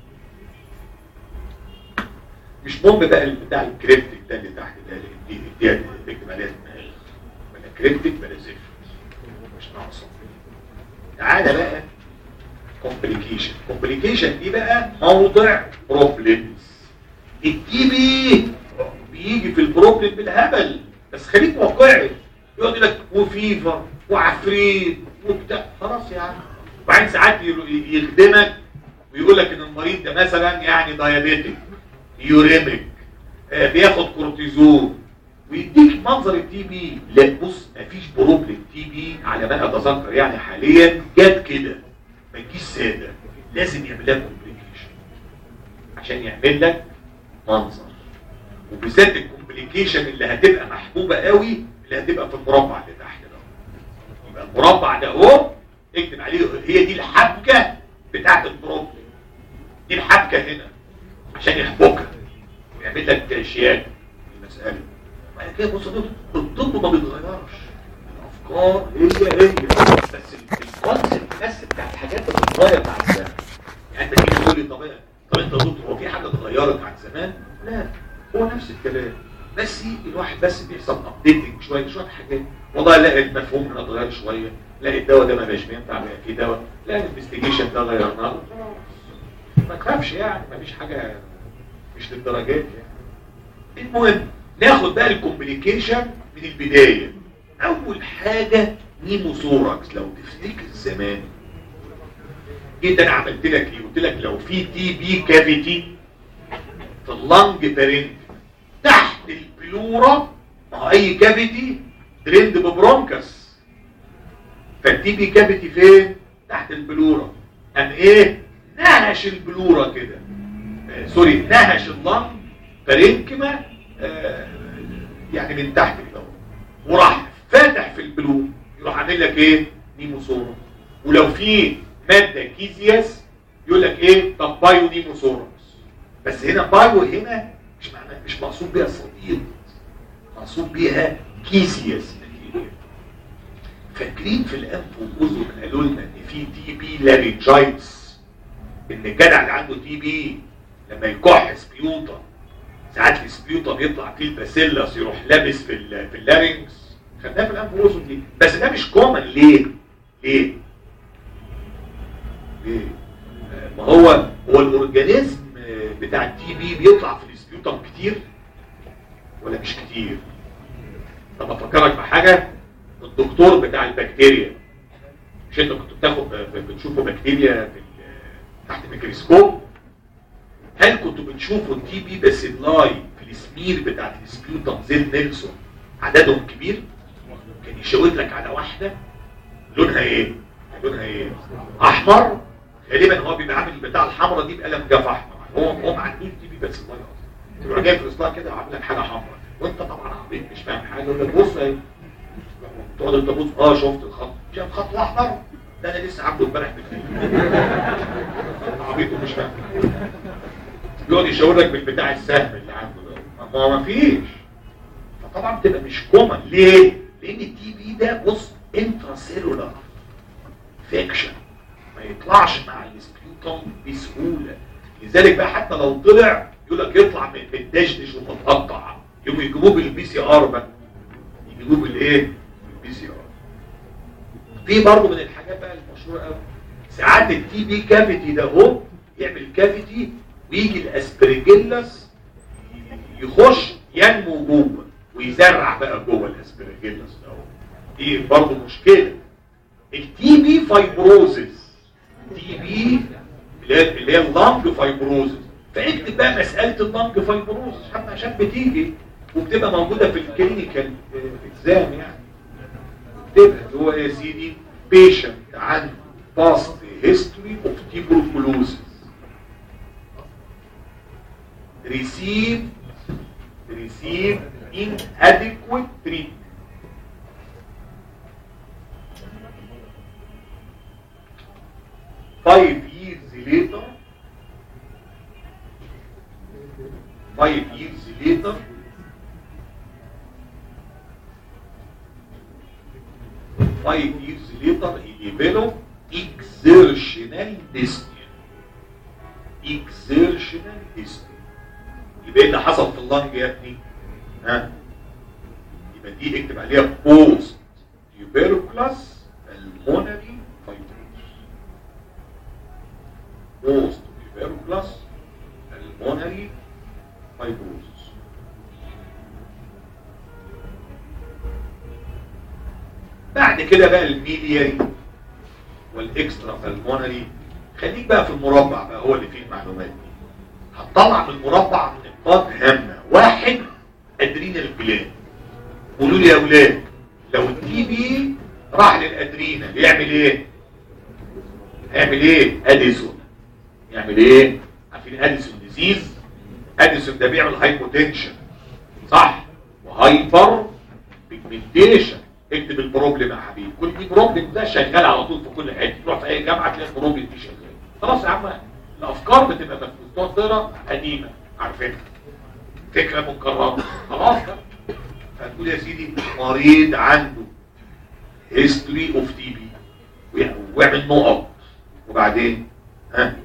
مش مهم بقى بتاع الكريبتك ده اللي تحت ده اللي دي دي تكتب عليها دماغ ولا كريبتك ولا زفت مش ناقصه تعالى بقى كومبليكيشن كومبليكيشن دي بقى موضع بروبلمز التي بي بيجي في البروبلم بالهبل بس خليك واقعي يقعد يقول لك وفيفر وعفريت وبتاع خلاص يا عم وبعدين ساعات ي- يخدمك ويقول لك ان المريض ده مثلا يعني دايابيتك يوريمك آه، بياخد كورتيزون ويديك منظر التي بي لا بص مفيش بروبلم تي بي على ما اتذكر يعني حاليا جت كده ما تجيش ساده لازم يعمل لها كومبليكيشن عشان يعمل لك منظر وبالذات الكومبليكيشن اللي هتبقى محبوبه قوي اللي هتبقى في المربع اللي تحت ده يبقى المربع ده اهو اكتب عليه هي دي الحبكه بتاعت البروبلم دي الحبكه هنا عشان يحبكها ويعمل لك اشياء المساله بعد كده بص يا دكتور، الطب ما بيتغيرش الافكار هي هي بس الكونسيبت بس بتاع الحاجات اللي بتتغير مع الزمن يعني انت تيجي تقول لي طب طب انت يا دكتور هو في حاجه اتغيرت عن زمان؟ لا هو نفس الكلام بس الواحد بس بيحصل ابديتنج شويه شويه حاجات والله لا المفهوم هنا اتغير شويه لا الدواء ده ما بقاش بينفع بقى في دواء لا الانفستيجيشن ده غيرناه ما تخافش يعني ما فيش حاجه مش للدرجات يعني المهم ناخد بقى الكومبليكيشن من البدايه اول حاجه نيموثوركس لو تفتكر زمان جيت انا عملت لك ايه قلت لك لو في تي بي كافيتي في اللنج بارنت تحت البلورا ما هو اي كافيتي دريند ببرونكس فالتي بي كافيتي فين تحت البلورا ام ايه نهش البلورا كده آه سوري نهش اللنج بارنكما آه يعني من تحت كده وراح فاتح في البلور يروح عامل لك ايه نيموسورا ولو في ماده كيزياس يقول لك ايه طب بايو نيموسورس بس هنا بايو هنا مش معنى مش مقصود بيها صديق مقصود بيها كيزياس فاكرين في الانف والاذن قالوا لنا ان في تي بي لارينجايتس ان الجدع اللي عنده تي بي لما يكح سبيوتا ساعات السبيوتا بيطلع فيه الباسيلاس يروح لابس في ال في اللارينكس خدناه في الانف والاذن دي بس ده مش كومن ليه؟ ليه؟ ليه؟ ما هو هو الاورجانيزم بتاع التي بي بيطلع في السبيوتم كتير ولا مش كتير؟ طب افكرك بحاجه الدكتور بتاع البكتيريا مش انت كنت بتاخد بتشوفوا بكتيريا في تحت الميكروسكوب هل كنتوا بتشوفوا التي بي باسيلاي في السمير بتاعت السبيوتم زي نيلسون عددهم كبير كان يشاور لك على واحده لونها ايه لونها ايه احمر غالبا هو بيبقى عامل بتاع الحمراء دي بقلم جاف احمر هو هو ما عندوش تي بي باسيلاي اصلا تبقى جاي في الاصلاح كده وعامل لك حاجه حمراء وانت طبعا عبيط مش فاهم حاجه يقول لك بص اهي تقعد انت تبص اه شفت الخط شايف الخط الاحمر ده انا لسه عامله امبارح بالليل عبيط ومش فاهم يقعد يشاور لك بالبتاع السهم اللي عنده ده ما هو ما فيش فطبعا بتبقى مش كومن ليه؟ لان التي بي ده بص انترا سيلولار فيكشن ما يطلعش مع السبيوتوم بسهوله لذلك بقى حتى لو طلع يقول لك يطلع متدشدش ومتقطع يقوموا يجيبوه بالبي سي ار بقى يجيبوه بالايه؟ بالبي سي ار في برضه من الحاجات بقى المشهوره قوي ساعات التي بي كافيتي ده هو يعمل كافيتي ويجي الاسبرجيلاس يخش ينمو جوه ويزرع بقى جوه الاسبرجيلاس ده دي برضه مشكله التي بي فايبروزز تي بي اللي هي اللنج فايبروزز فاكتب بقى مساله اللنج فايبروزز حتى عشان بتيجي وبتبقى موجوده في الكلينيكال اكزام يعني تبقى هو يا سيدي بيشنت عنده باست هيستوري اوف تيبروكلوزز receive receive inadequate treatment five years later five years later five years later he developed exertional dyspnea exertional dyspnea يبقى ايه اللي حصل في اللنج يا ابني ها يبقى دي اكتب عليها بوست تيوبركلس المونري فايبروز بوست تيوبركلس المونري فايبروز بعد كده بقى الميلياري والاكسترا بالمونري خليك بقى في المربع بقى هو اللي فيه المعلومات دي هتطلع من المربع نقاط هامة واحد ادرينال جلاند قولوا لي يا اولاد لو التي بي راح للادرينال يعمل ايه هيعمل ايه اديسون يعمل ايه عارفين اديسون ديزيز اديسون ده بيعمل هايبوتنشن صح وهايبر بيجمنتيشن اكتب البروبلم يا حبيبي كل دي بروبلم ده شغال على طول في كل حته تروح في اي جامعه تلاقي البروبلم دي شغال خلاص يا عم الافكار بتبقى مفتوحه قديمه عارفينها فكره مكرره خلاص بقى هتقول يا سيدي مريض عنده هيستوري اوف تي بي ويعمل نقط وبعدين ها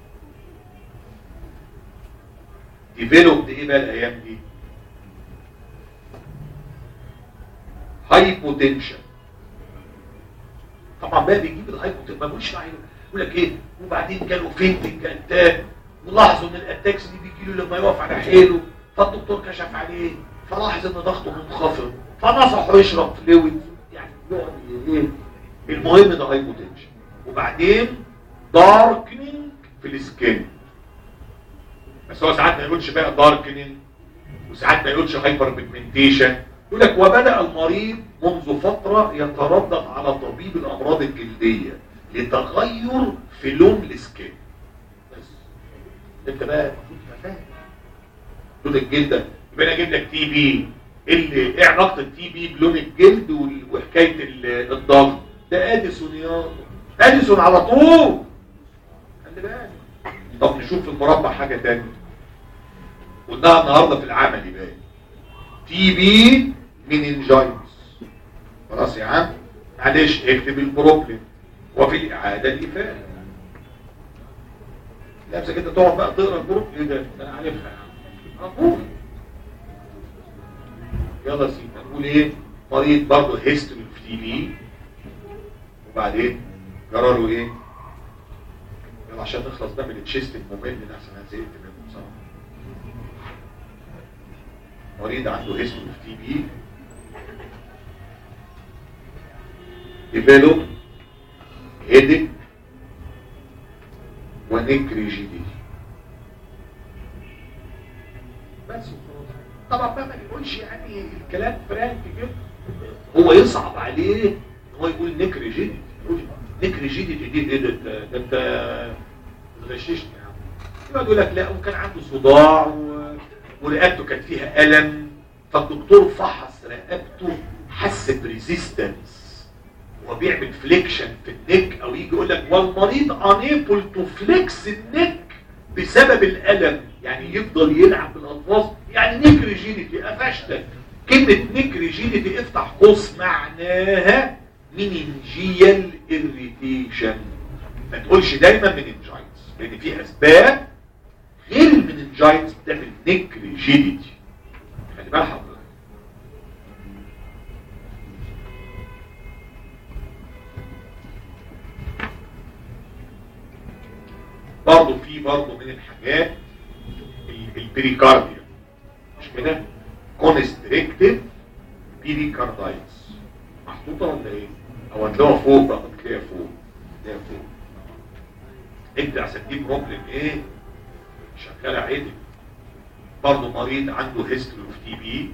ديفلوبد ايه بقى الايام دي هايبوتنشن طبعا بقى بيجيب الهايبوتنشن ما بيقولش معايا يقول لك ايه وبعدين جاله فينتنج اتاك ولاحظوا ان الاتاكس دي بيجي له لما يقف على حيله فالدكتور كشف عليه فلاحظ ان ضغطه منخفض فنصحه يشرب فلويد يعني يقعد ايه المهم ده هايبوتنشن وبعدين داركنينج في السكين بس هو ساعات ما يقولش بقى داركنينج وساعات ما يقولش هايبر بيجمنتيشن يقول لك وبدأ المريض منذ فترة يتردد على طبيب الأمراض الجلدية لتغير في لون السكين بس انت بقى المفروض تبقى فاهم لون الجلد يبقى انا اجيب لك تي بي اللي ايه علاقه التي بي بلون الجلد وال- وحكايه ال- الضغط ده اديسون يا اديسون على طول خلي بالك طب نشوف في المربع حاجه تانية قلناها النهارده في العمل يبقى تي بي مننجايتس خلاص يا عم معلش اكتب البروبلم وفي الاعاده الافاده نفسك انت تقعد بقى تقرا البروبلم ايه ده ده انا عارفها يا عم مفهوم يلا يا سيدي هنقول ايه مريض برضه هيستوري في تي بي وبعدين جرى له ايه يلا عشان نخلص بقى من التشيست الممل ده عشان انا زهقت منه بصراحه مريض عنده هيستوري في تي بي develop headache ونيك ريجيديتي بس وخلاص. طبعا بقى ما يقولش يعني الكلام فرانك كده هو يصعب عليه ان هو يقول نيك ريجيديتي يقول نيك ريجيديتي دي ايه ده ده- ده انت غششني يا عم يقعد يقول لك لا وكان عنده صداع و... ورقبته كانت فيها الم فالدكتور فحص رقبته حس بريزيستنس وبيعمل فليكشن في النك او يجي يقول لك والمريض انيبل تو فليكس النك بسبب الالم يعني يفضل يلعب بالالفاظ يعني نيك ريجيديتي قفشتك كلمه نيك ريجيديتي افتح قوس معناها مننجيال اريتيشن ما تقولش دايما مننجايتس لان في اسباب غير المننجايتس بتعمل نيك ريجيديتي خلي بال حضرتك برضه في برضه من الحاجات ال- البريكارديا مش كده كونستريكتيف بيريكاردايتس محطوطه ولا ايه او هتلاقوها فوق بقى تلاقيها فوق تلاقيها فوق انت عشان دي بروبلم ايه شغاله عدل برضه مريض عنده هيستوري اوف تي بي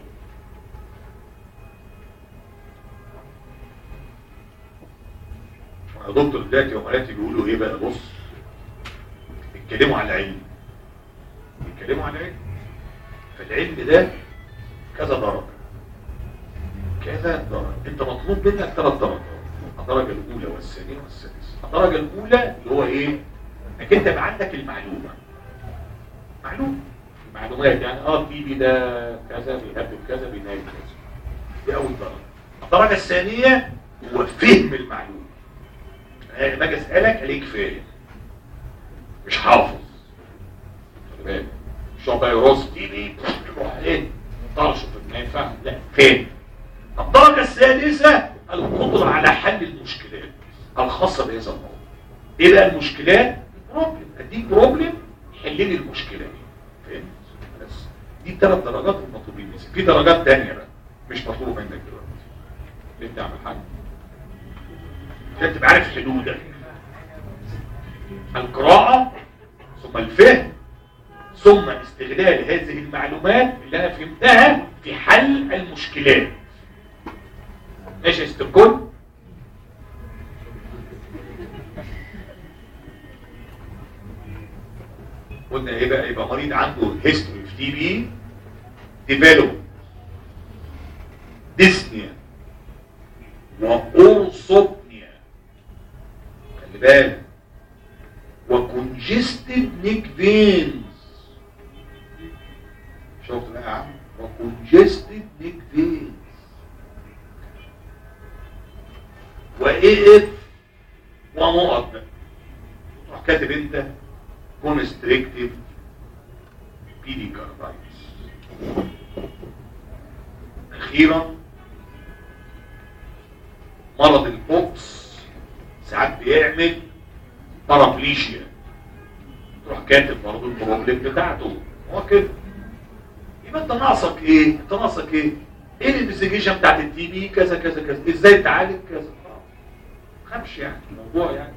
يا دكتور دلوقتي ومراتي بيقولوا ايه بقى بص بيتكلموا على العلم بيتكلموا على العلم فالعلم ده كذا درجة كذا درجة انت مطلوب منك ثلاث درجات الدرجة الأولى والثانية والسادسة الدرجة الأولى اللي هو إيه؟ إنك أنت يبقى عندك المعلومة معلومة معلومات يعني اه البي بي ده كذا بيهبب كذا بينايم كذا دي أول درجة الدرجة الثانية هو فهم المعلومة يعني لما أجي أسألك عليك كفاية مش حافظ خلي بالك مش هو بقى يرص تي بي تروح عليه طرش في دماغي فاهم لا فهم الدرجة السادسة القدرة على حل المشكلات الخاصة بهذا الموضوع ايه بقى المشكلات؟ بروبلم اديك بروبلم حل لي المشكلة دي فهمت؟ بس دي الثلاث درجات المطلوبين منك في درجات تانية بقى مش مطلوب منك دلوقتي ليه تعمل حاجة عشان تبقى عارف حدودك القراءة ثم الفهم ثم استغلال هذه المعلومات اللي انا فهمتها في حل المشكلات ماشي يا ست الكل قلنا ايه بقى يبقى مريض عنده هيستوري في تي بي ديفلوب ديسنيا واورثوبنيا خلي بالك وكونجستد نيك فينز شفت بقى يا عم وكونجستد نيك فينز وايه اف ونقط بقى تروح كاتب انت كونستريكتيف بيديكاردايتس اخيرا مرض البوكس ساعات بيعمل بارابليشيا تروح كاتب برضه البروبلم بتاعته هو كده يبقى انت ناقصك ايه؟ انت ناقصك ايه؟ ايه الانفستيجيشن بتاعت التي بي كذا كذا كذا ازاي تعالج كذا ما خافش يعني الموضوع يعني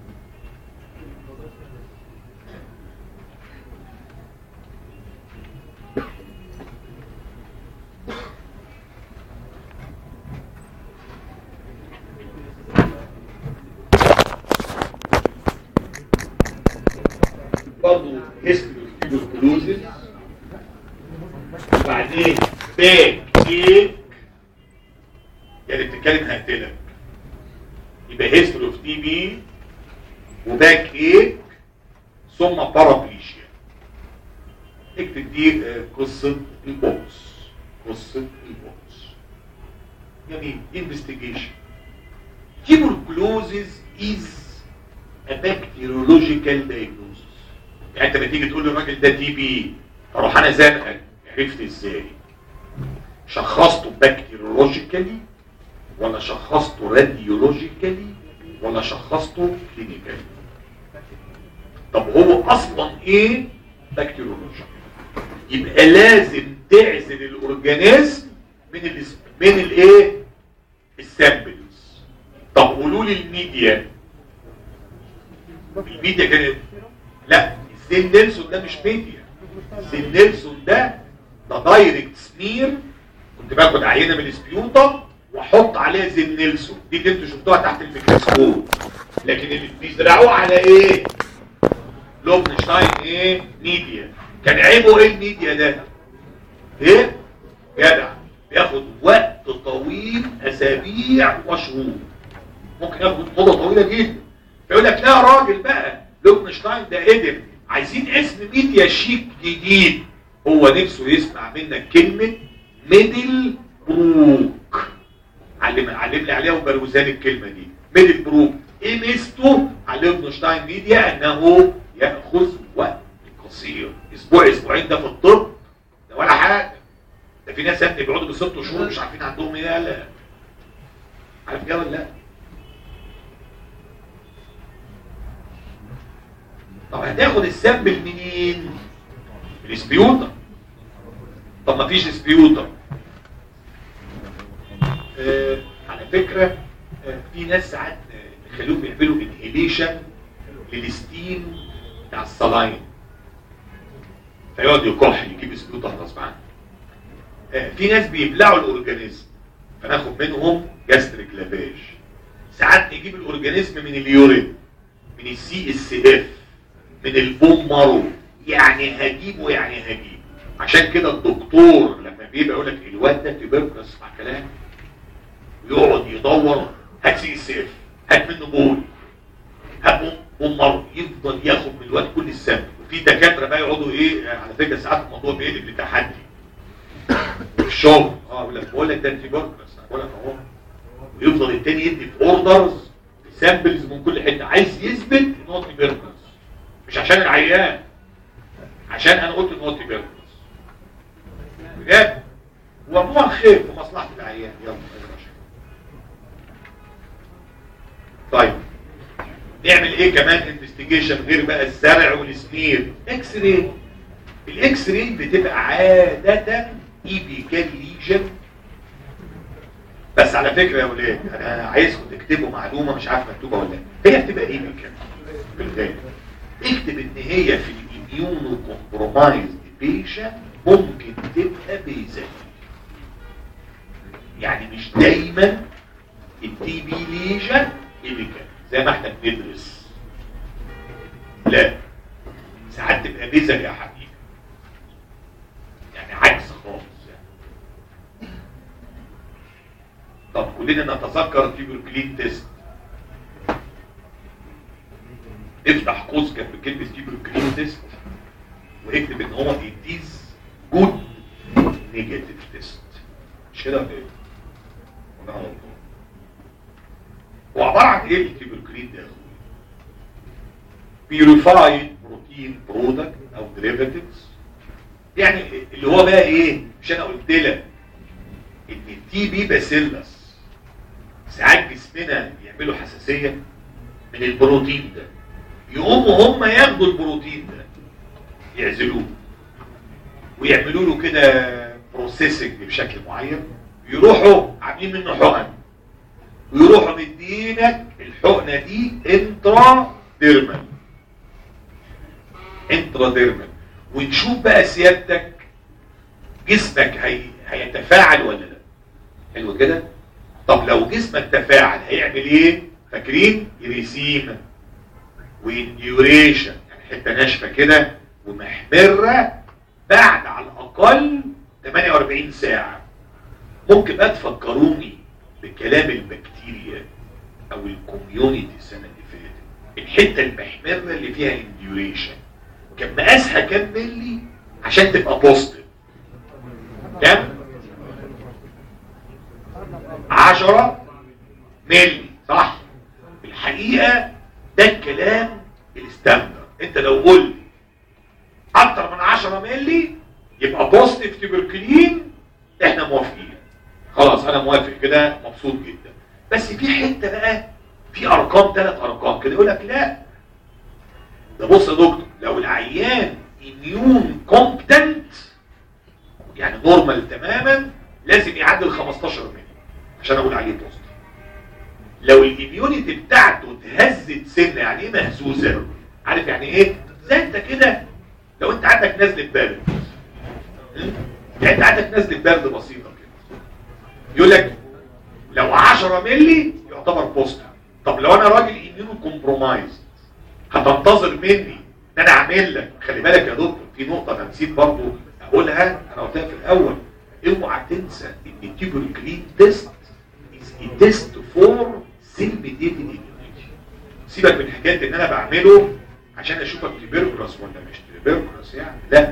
برضه هيستوري تيبركلوزيس وبعدين باك ايك يعني بتتكلم هقتلك يبقى هيستوري اوف تي بي وباك ايك ثم بارابليشيا اكتب دي آه، قصة البوكس قصة البوكس جميل انفستيجيشن tuberculosis is a bacteriological diagnosis يعني انت بتيجي تقول للراجل ده تي بي اروح انا زنقك عرفت ازاي شخصته بكتيريولوجيكالي ولا شخصته راديولوجيكالي ولا شخصته كلينيكالي طب هو اصلا ايه بكتيريولوجي يبقى لازم تعزل الاورجانيزم من ال من الايه السامبلز طب قولوا لي الميديا الميديا كانت لا السين نيلسون ده مش ميديا السين نيلسون ده ده دايركت سمير كنت باخد عينه من السبيوتم واحط عليها زين نيلسون دي اللي انتوا شفتوها تحت الميكروسكوب لكن اللي بيزرعوها على ايه لوبنشتاين ايه ميديا كان عيبه ايه الميديا ده ايه جدع بياخد وقت طويل اسابيع وشهور ممكن ياخد مده طويله جدا فيقول لك لا يا راجل بقى لوبنشتاين ده قدم عايزين اسم ميديا شيك جديد هو نفسه يسمع منك كلمه ميدل بروك علم علم لي عليها وبروزان الكلمه دي ميدل بروك ايه ميزته على لوبنشتاين ميديا انه ياخذ وقت قصير اسبوع اسبوعين ده في الطب ده ولا حاجه ده في ناس يا ابني بيقعدوا بست شهور مش عارفين عندهم ايه لا عارف كده ولا لا طب هتاخد السامبل منين من السبيوتر طب ما فيش سبيوتر آه على فكرة آه في ناس ساعات آه، يخلوهم يعملوا انهيليشن للستيم بتاع الصلاين فيقعد يكح يجيب سبيوتر غصب عنه آه في ناس بيبلعوا الاورجانيزم فناخد منهم جاستريك لافاج ساعات نجيب الاورجانيزم من اليورين من السي اس اف من البوم مارو يعني هجيبه يعني هجيبه عشان كده الدكتور لما بيبقى يقول لك الواد ده تبركلس مع كلام يقعد يدور هات سي اس اف هات منه بول هات بوم- بوم مارو يفضل ياخد من الواد كل السنه وفي دكاتره بقى يقعدوا ايه على فكره ساعات الموضوع بيقلب لتحدي في الشغل اه يقول لك بقول لك ده تبركلس بقول لك اهو ويفضل التاني يدي في اوردرز سامبلز من كل حته عايز يثبت ان هو تبركلس مش عشان العيان عشان انا قلت ان هو تبركلس بجد وموضوع خير في مصلحه العيان يلا يا باشا. طيب نعمل ايه كمان انفستيجيشن غير بقى الزرع والسمير اكس راي الاكس راي بتبقى عاده ايبيكال ليجن بس على فكره يا ولاد انا عايزكم تكتبوا معلومه مش عارف مكتوبه ولا لا هي بتبقى ايبيكال في الغالب اكتب ان هي في اميونو كومبرومايزد بيشنت ممكن تبقى بيزل يعني مش دايما التي بي ليجن اللي كان زي ما احنا بندرس لا ساعات تبقى بيزل يا حبيبي يعني عكس خالص يعني طب كلنا نتذكر التيبركلين تيست افتح قوس جنب كلمة تيبركلين تيست واكتب ان هو اديز جود نيجاتيف تيست مش كده ولا ايه؟ ولا أنا غلطان؟ هو عبارة عن ايه التيبركلين ده يا اخويا؟ بيوريفايد بروتين برودكت او ديريفاتيفز يعني اللي هو بقى ايه مش انا قلت لك ان التي بي باسيلس ساعات جسمنا يعملوا حساسيه من البروتين ده يقوموا هم ياخدوا البروتين ده يعزلوه ويعملوا له كده بروسيسنج بشكل معين يروحوا عاملين منه حقن ويروحوا مدينك الحقنه دي انترا ديرمال انترا ديرمال ونشوف بقى سيادتك جسمك هي... هيتفاعل ولا لا حلو كده طب لو جسمك تفاعل هيعمل ايه فاكرين يريسيما وانديوريشن يعني حته ناشفه كده ومحمره بعد على الاقل 48 ساعه ممكن بقى تفكروني بكلام البكتيريا او الكوميونيتي السنه اللي فاتت الحته المحمره اللي فيها انديوريشن كان مقاسها كام ملي عشان تبقى بوزيتيف كام 10 ملي صح الحقيقه ده الكلام الستاندرد انت لو قلت اكتر من 10 ملي يبقى بوزيتيف تيبركلين احنا موافقين خلاص انا موافق كده مبسوط جدا بس في حته بقى في ارقام ثلاث ارقام كده يقول لك لا ده بص يا دكتور لو العيان اميون كومبتنت يعني نورمال تماما لازم يعدي ال 15 ملي عشان اقول عليه بوزيتيف لو الاميونيتي بتاعته اتهزت سنه يعني ايه مهزوزه عارف يعني ايه زي انت كده لو انت عندك نزله برد يعني انت عندك نزله برد بسيطه كده يقول لك لو 10 ملي يعتبر بوزيتيف طب لو انا راجل اميونو كومبرومايز هتنتظر مني ان انا اعمل لك خلي بالك يا دكتور في نقطه انا نسيت برضه اقولها انا قلتها في الاول اوعى تنسى ان التيبركلين تيست از تيست فور سيل ميديتد immunity سيبك من حكايه ان انا بعمله عشان اشوفك تبركلس ولا مش تبركلس يعني لا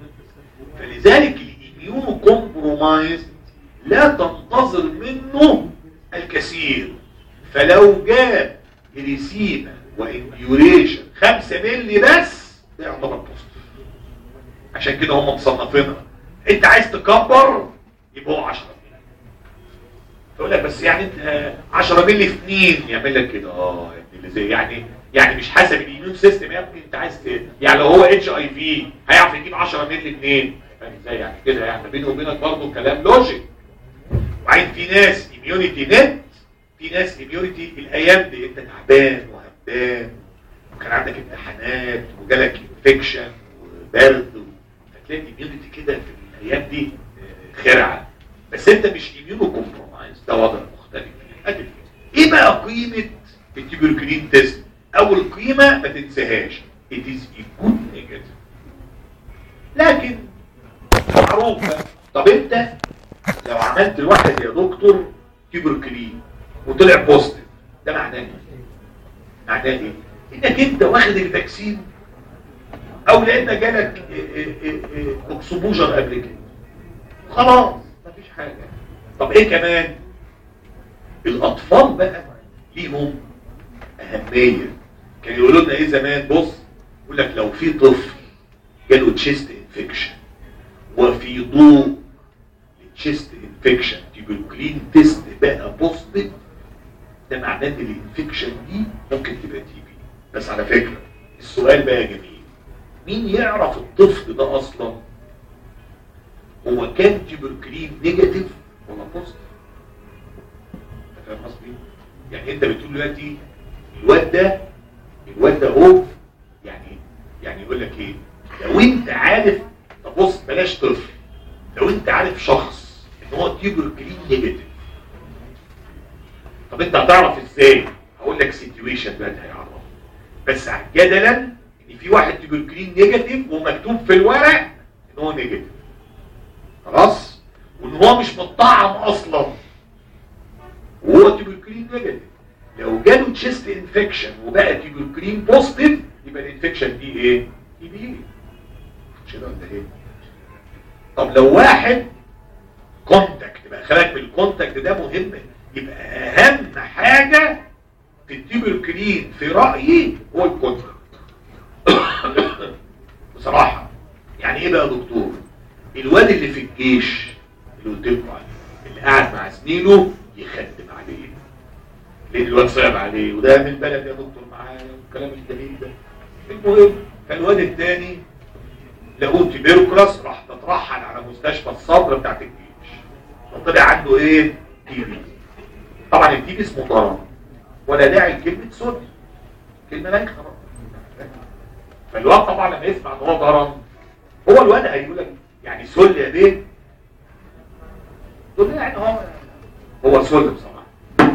فلذلك الاميونو كومبرومايز لا تنتظر منه الكثير فلو جاب هريسيما وانديوريشن 5 مللي بس ده يعتبر بوزيتيف عشان كده هم مصنفينها انت عايز تكبر يبقى هو 10 مللي تقول لك بس يعني انت 10 مللي في 2 يعمل لك كده اه يا ابني اللي زي يعني يعني مش حسب الاميون سيستم يا ابني انت عايز ت... يعني لو هو اتش اي في هيعرف يجيب 10 مللي منين فاهم ازاي يعني كده يعني بيني وبينك برضه كلام لوجيك وبعدين في ناس اميونيتي نت في ناس اميونيتي الايام دي انت تعبان وهمدان وكان عندك امتحانات وجالك انفكشن وبرد فتلاقي الاميونيتي كده في الايام دي خرعه بس انت مش اميونو كومبرومايز ده وضع مختلف ادي ايه بقى قيمه التيبركلين تيست اول قيمه ما تنساهاش it is a good negative لكن معروفه طب انت لو عملت لواحد يا دكتور تيبركلين وطلع بوزيتيف ده معناه ايه معناه ايه انك انت واخد الفاكسين او لان جالك اكسبوجر قبل كده خلاص مفيش حاجه طب ايه كمان الاطفال بقى ليهم اهميه كانوا يقولوا لنا ايه زمان بص يقول لك لو في طفل جاله تشيست انفكشن وفي ضوء تشيست انفكشن تيبركلين تيست بقى بوزيتيف ده معناه ان الانفكشن دي ممكن تبقى تي بي بس على فكره السؤال بقى جميل مين يعرف الطفل ده اصلا هو كان تيبركلين نيجاتيف ولا بوزيتيف فاهم قصدي يعني انت بتقول دلوقتي الواد ده الواد ده هو يعني يعني يقول لك ايه لو انت عارف طب بص بلاش طفل لو انت عارف شخص ان هو تيوبركلين نيجاتيف طب انت هتعرف ازاي هقول لك سيتويشن دلوقتي هيعرف بس جدلا ان في واحد تيوبركلين نيجاتيف ومكتوب في الورق ان هو نيجاتيف خلاص وان هو مش مطعم اصلا وهو تيوبركلين نيجاتيف لو جاله تشيست انفكشن وبقى تيوبركلين بوزيتيف يبقى الانفكشن دي ايه؟ تي بي مش كده ولا ايه؟ طب لو واحد كونتاكت بقى خلك من الكونتاكت ده مهم يبقى اهم حاجه في التيوبركلين في رايي هو الكونتاكت بصراحه يعني ايه بقى يا دكتور؟ الواد اللي في الجيش اللي قلت لكم عليه اللي قاعد مع زميله يخدم عليه لان الواد صعب عليه وده من بلد يا دكتور معايا والكلام الجميل ده المهم فالواد الثاني لقوه تيبيروكراس راح تترحل على مستشفى الصدر بتاعت الجيش وطلع عنده ايه؟ تي بي طبعا التي بي اسمه ضرر ولا داعي لكلمه سود كلمه بايخه فالواد طبعا لما يسمع ان هو ضرر هو الواد هيقول لك يعني سل يا بيه تقول يعني هو هو سل بصراحه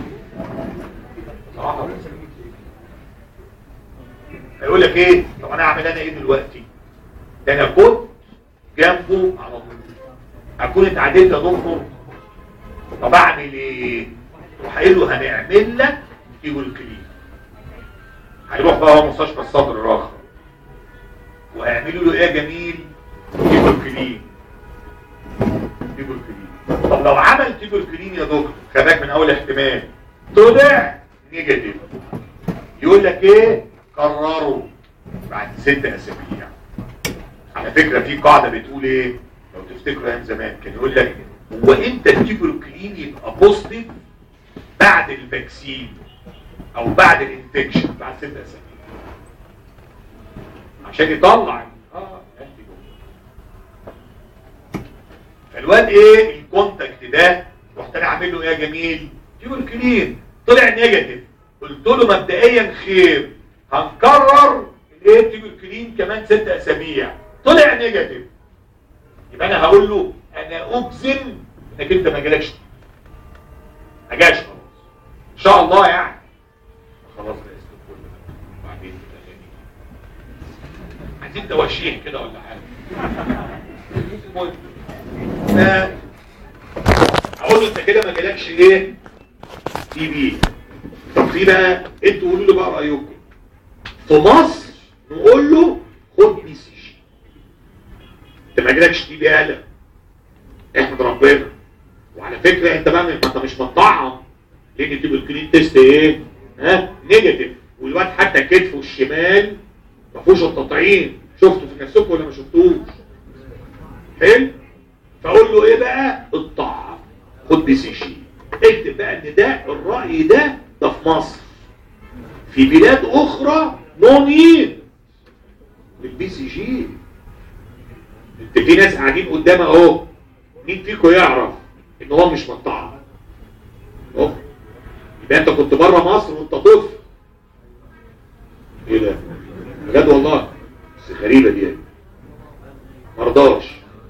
بصراحه هيقول لك ايه طب انا اعمل انا ايه دلوقتي ده انا كنت جنبه على طول اكون اتعدلت يا دكتور طب اعمل ايه تروح قايل له هنعمل لك تيبولكلين هيروح بقى هو مستشفى الصدر الاخر وهيعملوا له ايه يا جميل تيبولكلين تيبولكلين طب لو عمل تيبولكلين يا دكتور خباك من اول احتمال طلع نيجاتيف يقول لك ايه كرروا بعد ست اسابيع على فكرة في قاعدة بتقول ايه لو تفتكروا ايام زمان كان يقول لك هو امتى التيبروكلين يبقى بوزيتيف بعد الفاكسين او بعد الانفكشن بعد ست اسابيع عشان يطلع اه فالواد ايه الكونتاكت ده رحت انا عامل له ايه يا جميل تيبروكلين طلع نيجاتيف قلت له مبدئيا خير هنكرر الايه تيبروكلين كمان ست اسابيع طلع نيجاتيف يبقى انا هقول له انا اجزم انك انت ما جالكش ما جاش خلاص ان شاء الله يعني خلاص ده اسمه بعدين عايزين توشيح كده ولا حاجه المهم اقول له انت كده ما جالكش ايه تي بي طب في بقى انتوا قولوا لي بقى رايكم في مصر نقول له خد بي سي جي انت ما جالكش تي بي قلق احمد ربنا وعلى فكره انت بقى ما انت مش مطعم لان تيجي الكلين تيست ايه ها نيجاتيف والواد حتى كتفه الشمال ما فيهوش التطعيم شفته في نفسكم ولا ما شفتوش حلو فاقول له ايه بقى الطعم خد بي سي جي اكتب بقى ان ده الراي ده ده في مصر في بلاد اخرى نو نيد البي سي جي انت في ناس قاعدين قدام اهو مين فيكم يعرف ان هو مش مطعم اهو يبقى انت كنت بره مصر وانت طفل ايه ده بجد والله بس غريبه دي مرضاش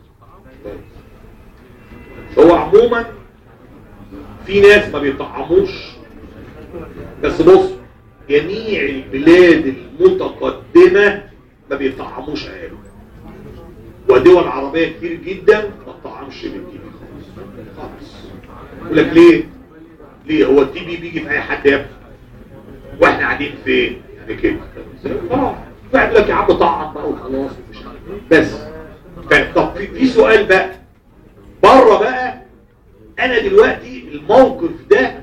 هو عموما في ناس ما بيطعموش بس بص جميع البلاد المتقدمة ما بيطعموش عيال ودول عربية كتير جدا ما بتطعمش بالتي بي خالص يقول لك ليه ليه هو التي بي بيجي في اي حد يا ابني واحنا قاعدين فين يعني كده خلاص واحد لك يا عم طعم بقى وخلاص مش بس طب في, في سؤال بقى بره بقى انا دلوقتي الموقف ده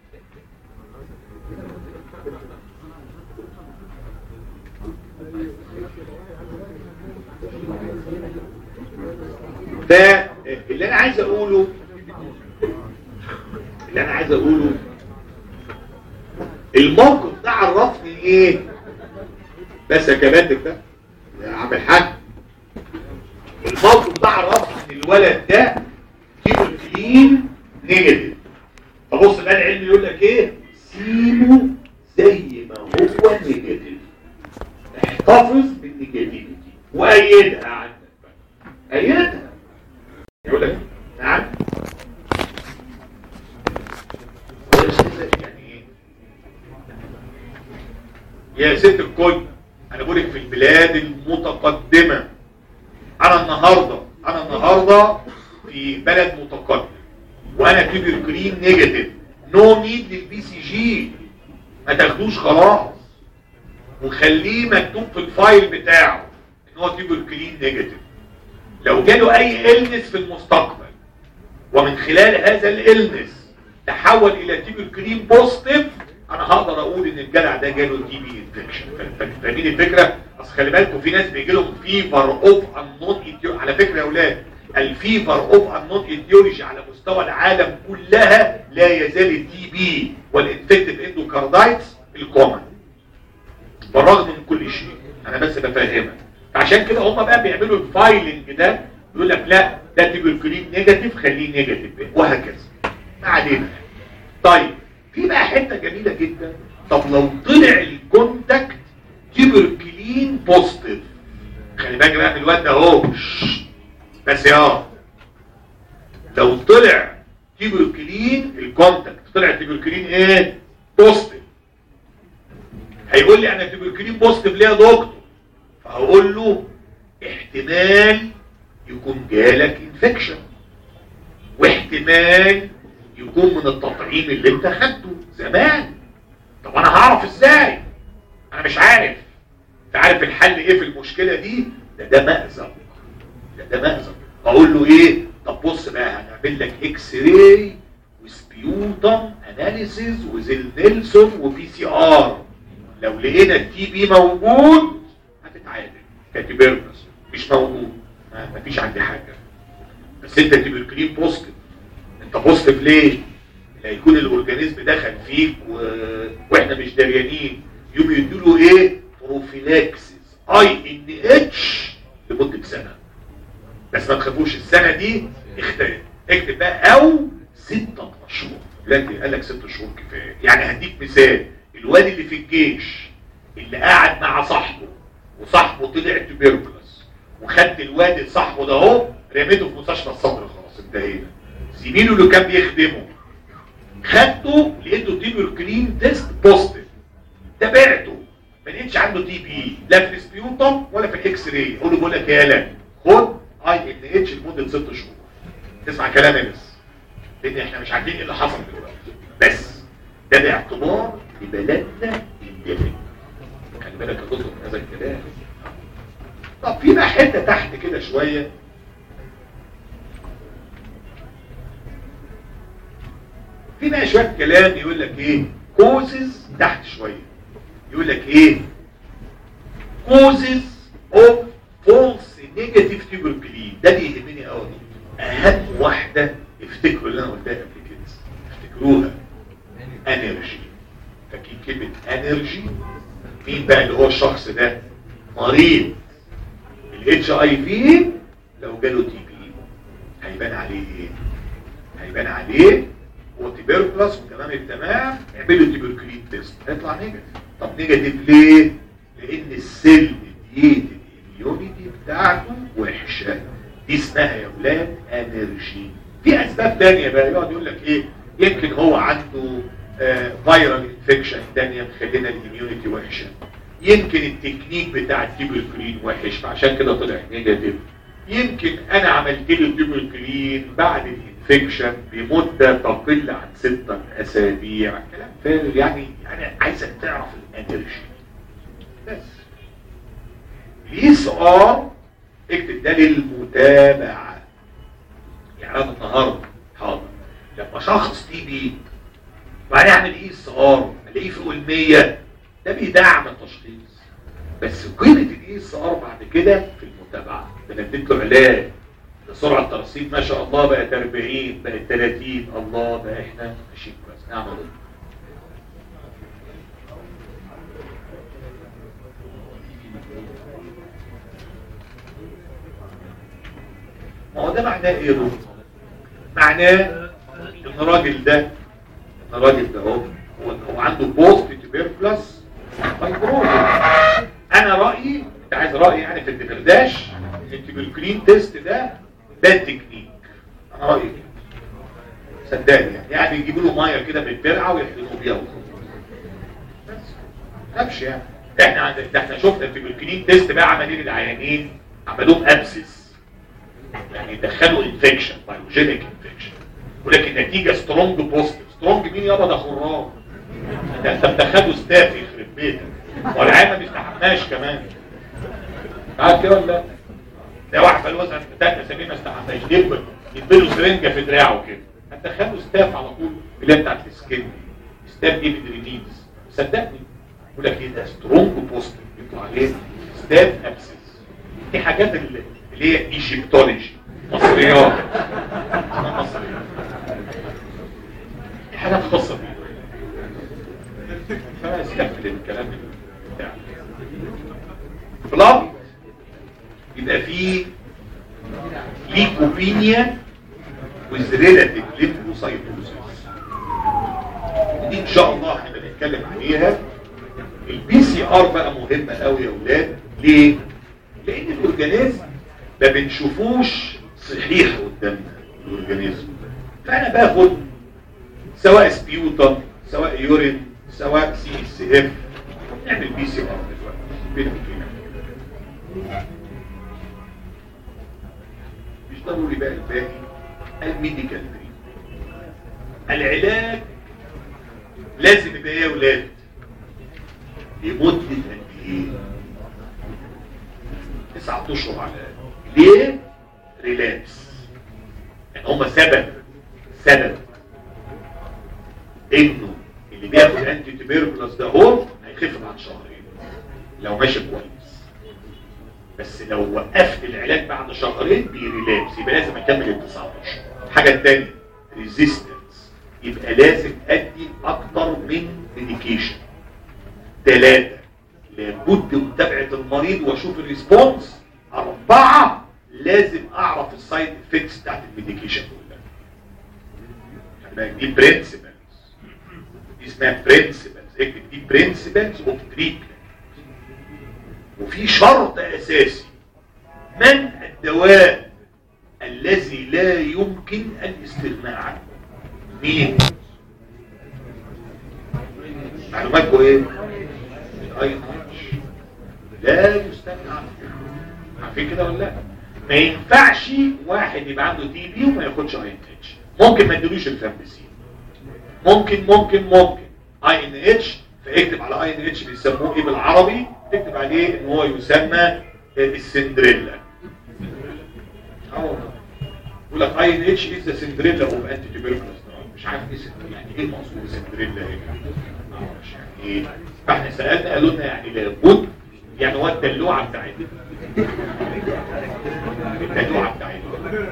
فاللي انا عايز اقوله اللي انا عايز اقوله الموقف ده عرفني ايه بس يا كباتك بقى يا عم الحاج الموقف ده عرفني ان الولد ده كيلو كلين نيجاتيف فبص بقى العلم يقول لك ايه سيبه زي ما هو نيجاتيف احتفظ بالنيجاتيفيتي وايدها عندك بقى ايدها يقول لك نعم يعني ايه يا ست الكل انا بقولك في البلاد المتقدمة انا النهاردة انا النهاردة في بلد متقدم وانا تيبركلين نيجاتيف نو نيد للبي سي جي ما تاخدوش خلاص وخليه مكتوب في الفايل بتاعه ان هو تيبركلين نيجاتيف لو جاله اي النس في المستقبل ومن خلال هذا الالنس تحول الى تيبركلين بوزيتيف انا هقدر اقول ان الجدع ده جاله تي بي انفكشن فاهمين الفكره اصل خلي بالكم في ناس بيجي لهم فيفر اوف انون على فكره يا اولاد الفيفر اوف انون ايديولوجي على مستوى العالم كلها لا يزال التي بي والانفكتيف اندوكاردايتس الكومن بالرغم من كل شيء انا بس بفهمك عشان كده هم بقى بيعملوا الفايلنج ده يقول لك لا ده تيبركلين نيجاتيف خليه نيجاتيف وهكذا ما علينا طيب في بقى حته جميله جدا طب لو طلع الكونتاكت تيبركلين بوزيتيف خلي بالك بقى من الواد ده اهو بس يا لو طلع تيبركلين الكونتاكت طلع تيبركلين ايه بوزيتيف هيقول لي انا تيبركلين بوزيتيف ليه يا دكتور فهقول له احتمال يكون جالك انفكشن واحتمال يكون من التطعيم اللي انت خدته زمان طب انا هعرف ازاي انا مش عارف انت عارف الحل ايه في المشكلة دي ده ده مأزق ده ده مأزق اقول له ايه طب بص بقى هنعمل لك اكس راي وسبيوتم اناليسيز وزل نيلسون وبي سي ار لو لقينا التي بي موجود هتتعالج كتبرنس مش موجود ما مفيش عندي حاجة بس انت تبركلين بوزيتيف انت بوزيتيف ليه لا يكون الاورجانيزم دخل فيك و... واحنا مش دريانين يوم يديله ايه بروفيلاكسيس اي ان اتش لمده سنه بس ما تخافوش السنه دي اختلف اكتب بقى او ستة اشهر لكن قال لك ست شهور كفايه يعني هديك مثال الواد اللي في الجيش اللي قاعد مع صاحبه وصاحبه طلع تبيركلس وخدت الواد صاحبه ده اهو رميته في مستشفى الصدر خلاص انتهينا زميله اللي كان بيخدمه خدته لقيته تيبركلين تيست بوزيتيف تابعته ما لقيتش عنده تي بي لا في السبيوتم ولا في الاكس راي اقول له بقول لك يا لا خد اي ان اتش لمده ست شهور تسمع كلامي بس لان احنا مش عارفين ايه اللي حصل دلوقتي بس ده باعتبار لبلدنا الدافئ خلي بالك يا دكتور من هذا الكلام طب في بقى حته تحت كده شويه في بقى شويه كلام يقول لك ايه كوزز تحت شويه يقول لك ايه كوزز اوف فولس نيجاتيف تيبركلين ده بيهمني قوي اهم واحده افتكروا اللي انا قلتها قبل كده افتكروها انرجي فاكرين كلمه انرجي مين بقى اللي هو الشخص ده مريض الاتش اي في لو جاله تي بي هيبان عليه ايه هيبان عليه هو تيبركلس وتمام التمام اعملوا تيبركلين تيست هيطلع نيجاتيف طب نيجاتيف ليه لان السيل ديت الاميونيتي بتاعته وحشه دي اسمها يا ولاد انرجي في اسباب تانية بقى يقعد يقول لك ايه يمكن هو عنده فيرال انفكشن تانية مخلينا الاميونيتي وحشه يمكن التكنيك بتاع التيبركلين وحش فعشان كده طلع نيجاتيف يمكن انا عملت له التيبركلين بعد الانفكشن بمده تقل عن ستة اسابيع كلام فارغ يعني انا عايزك تعرف الانرجي بس الاس ار اكتب ده للمتابعه يعني انا النهارده حاضر لما شخص تي بي وبعدين اعمل اي اس ار الاقيه فوق ال 100 ده بيدعم التشخيص بس قيمه الاي اس ار بعد كده في المتابعه ده انا اديت له علاج سرعه الترصيد ما شاء الله بقت 40 بقت 30 الله بقى احنا ماشيين كويس نعمل ايه ما هو ده معناه ايه يا دكتور؟ معناه ان الراجل ده ان الراجل ده هو هو عنده بوست تيبركلس فايبروز انا رايي انت عايز رايي يعني في الدمرداش التبركلين تيست ده ده تكنيك انا رايي كده صدقني يعني يعني يجيبوا له ميه كده بالترعه ويحقنوا بيها وخلاص. بس نفش يعني احنا عند ده احنا شفنا التبركلين تيست بقى عمل ايه للعيانين عملوهم ابسس يعني دخلوا انفكشن بايوجينيك انفكشن ولكن نتيجه سترونج بوزيتيف سترونج مين يابا ده خرام ده انت مدخله ستاف يخرب بيتك والعيان ما بيستحماش كمان عارف كده ولا لا؟ ده واحد فالوزن بتاعنا سميه ما استحماش يبقى يديله سرنجه في دراعه كده هتدخله ستاف على طول اللي هي بتاعت السكين ستاف دي بدريديز صدقني يقول لك ايه ده سترونج بوزيتيف يطلع عليه ستاف ابسس دي حاجات اللي اللي هي ايجيبتولوجي مصريات اسمها مصريات دي حاجات خاصه بيه فاستقبل الكلام بتاعه بلاد يبقى فيه ليكوبينيا with relative lymphocytosis دي ان شاء الله احنا بنتكلم عليها البي سي ار بقى مهمه قوي يا اولاد ليه لان الاورجانيزم ما بنشوفوش صحيح قدامنا الاورجانيزم فانا باخد سواء سبيوتم سواء يورين سواء سي اس اف نعمل بي سي ار دلوقتي بين فينا مش ضروري بقى الباقي الميديكال تريت العلاج لازم يبقى ايه يا ولاد لمدة قد ايه تسعة اشهر على الاقل ليه ريلابس يعني هما سبب سبب انه اللي بياخد انتي تبيركلس ده هو هيخف بعد شهرين لو ماشي كويس بس لو وقفت العلاج بعد شهرين بيريلابس يبقى لازم اكمل ال 19 الحاجه الثانيه ريزيستنس يبقى لازم ادي اكتر من ميديكيشن ثلاثه لابد متابعه المريض واشوف الريسبونس اربعه لازم اعرف السايد افكتس بتاعت الميديكيشن كلها دي برنسبلز دي اسمها برنسبلز اكتب دي برنسبلز اوف تريتمنت وفي شرط اساسي من الدواء الذي لا يمكن الاستغناء عنه مين معلوماتكم ايه الاي لا يستغنى عنه عارفين كده ولا لا ما ينفعش واحد يبقى عنده تي بي وما ياخدش اي ان اتش ممكن ما ادلوش الفامبسين ممكن ممكن ممكن اي ان اتش فاكتب على اي ان اتش بيسموه ايه بالعربي تكتب عليه ان هو يسمى السندريلا اه يقول لك اي ان اتش از ذا سندريلا اوف انتي تيوبركلوز مش عارف ايه سندريلا يعني ايه المقصود سندريلا ايه مش يعني ايه فاحنا سالنا قالوا لنا يعني لابد يعني هو الدلوعه بتاعتنا الدلوعه بتاعتنا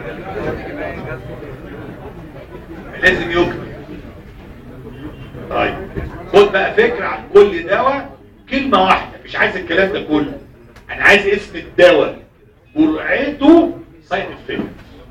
لازم يكمل طيب خد بقى فكرة عن كل دواء كلمة واحدة مش عايز الكلام ده كله انا عايز اسم الدواء جرعته سايد افكت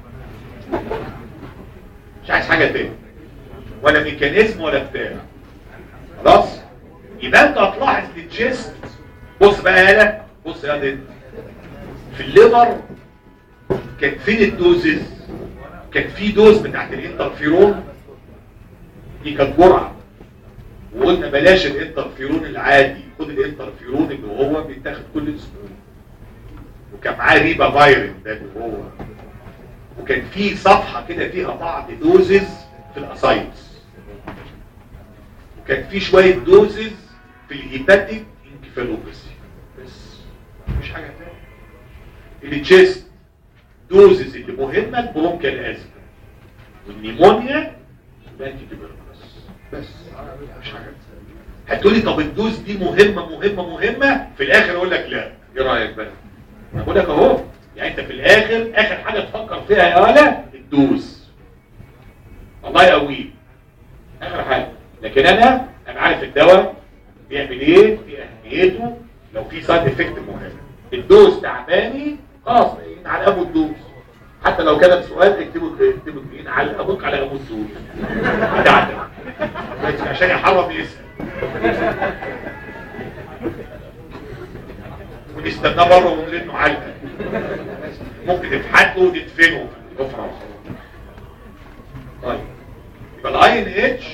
مش عايز حاجة تاني ولا ميكانيزم ولا بتاع خلاص يبقى انت هتلاحظ الجست بص بقى يالا بص يا دي في الليفر كان فين الدوزز كان في دوز بتاعت الانترفيرون دي كانت جرعه وقلنا بلاش الانترفيرون العادي خد الانترفيرون اللي هو بيتاخد كل اسبوع وكان معاه ريبا فايرين ده اللي هو وكان في صفحه كده فيها بعض دوزز في الاسايتس وكان في شويه دوزز في الهيباتيك انكفالوباسي بس مش حاجه ثانيه التشيست دوزز اللي مهمه البرونكال ازمه والنيمونيا الانتي تيوبركلوز بس مش حاجه هتقولي طب الدوز دي مهمه مهمه مهمه في الاخر اقول لك لا ايه رايك بقى انا بقول لك اهو يعني انت في الاخر اخر حاجه تفكر فيها يا ولا الدوز الله يقويه اخر حاجه لكن انا انا عارف الدواء بيعمل ايه في اهميته لو في سايد افكت مهم الدوز تعباني خلاص على ابو الدوز حتى لو كتب سؤال اكتبوا اكتبوا ان على ابوك على ابو الدوز بتاعتك عشان يحرم يسال ونستخدم نستناه بره ونرنه علقه ممكن تتحدوا وتدفنوا في الحفره وخلاص طيب يبقى الاي ان اتش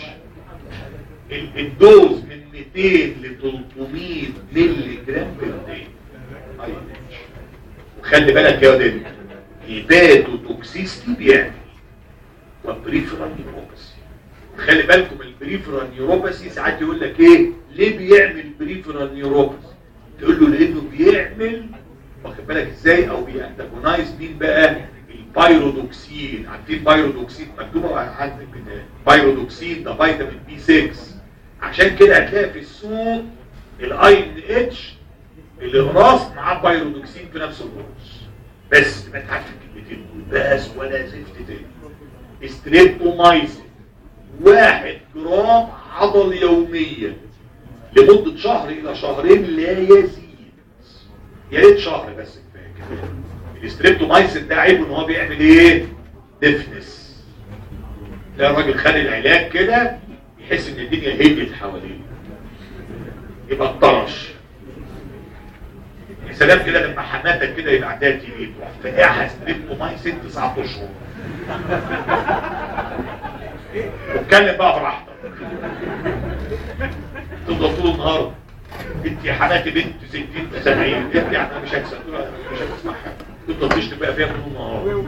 الدوز من 200 ل 300 مللي جرام في الدين اي ان اتش وخلي بالك يا ولد الهيباتو توكسيستي بيعمل والبريفرال نيوروباثي خلي بالكم البريفرال نيوروباثي ساعات يقول لك ايه ليه بيعمل بريفرال نيوروباثي تقول له لانه بيعمل واخد بالك ازاي او بيانتاجونايز مين بقى البايرودوكسين عارفين بايرودوكسين مكتوبه عندك كده بايرودوكسين ده فيتامين بي 6 عشان كده هتلاقي في السوق الاي ان اتش الاقراص معاه بايرودوكسين في نفس القرص بس ما تعرفش الكلمتين دول بس ولا زفت تاني ستريبتومايسين واحد جرام عضل يوميا لمدة شهر إلى شهرين لا يزيد يا ريت شهر بس كفايه كده الستريبتومايسين ده عيبه ان هو بيعمل ايه؟ ديفنس ده الراجل خد العلاج كده يحس ان الدنيا هديت حواليه يبقى اتطرش يا سلام كده لما حماتك كده يبقى عندها تي في تروح فاقعها ستريبتومايسين تسعة اشهر واتكلم بقى براحتك تفضل طول النهار انت يا حماتي بنت 60 70 انت يعني مش هكسب مش هتسمعها تفضل تشتم بقى فيها طول النهار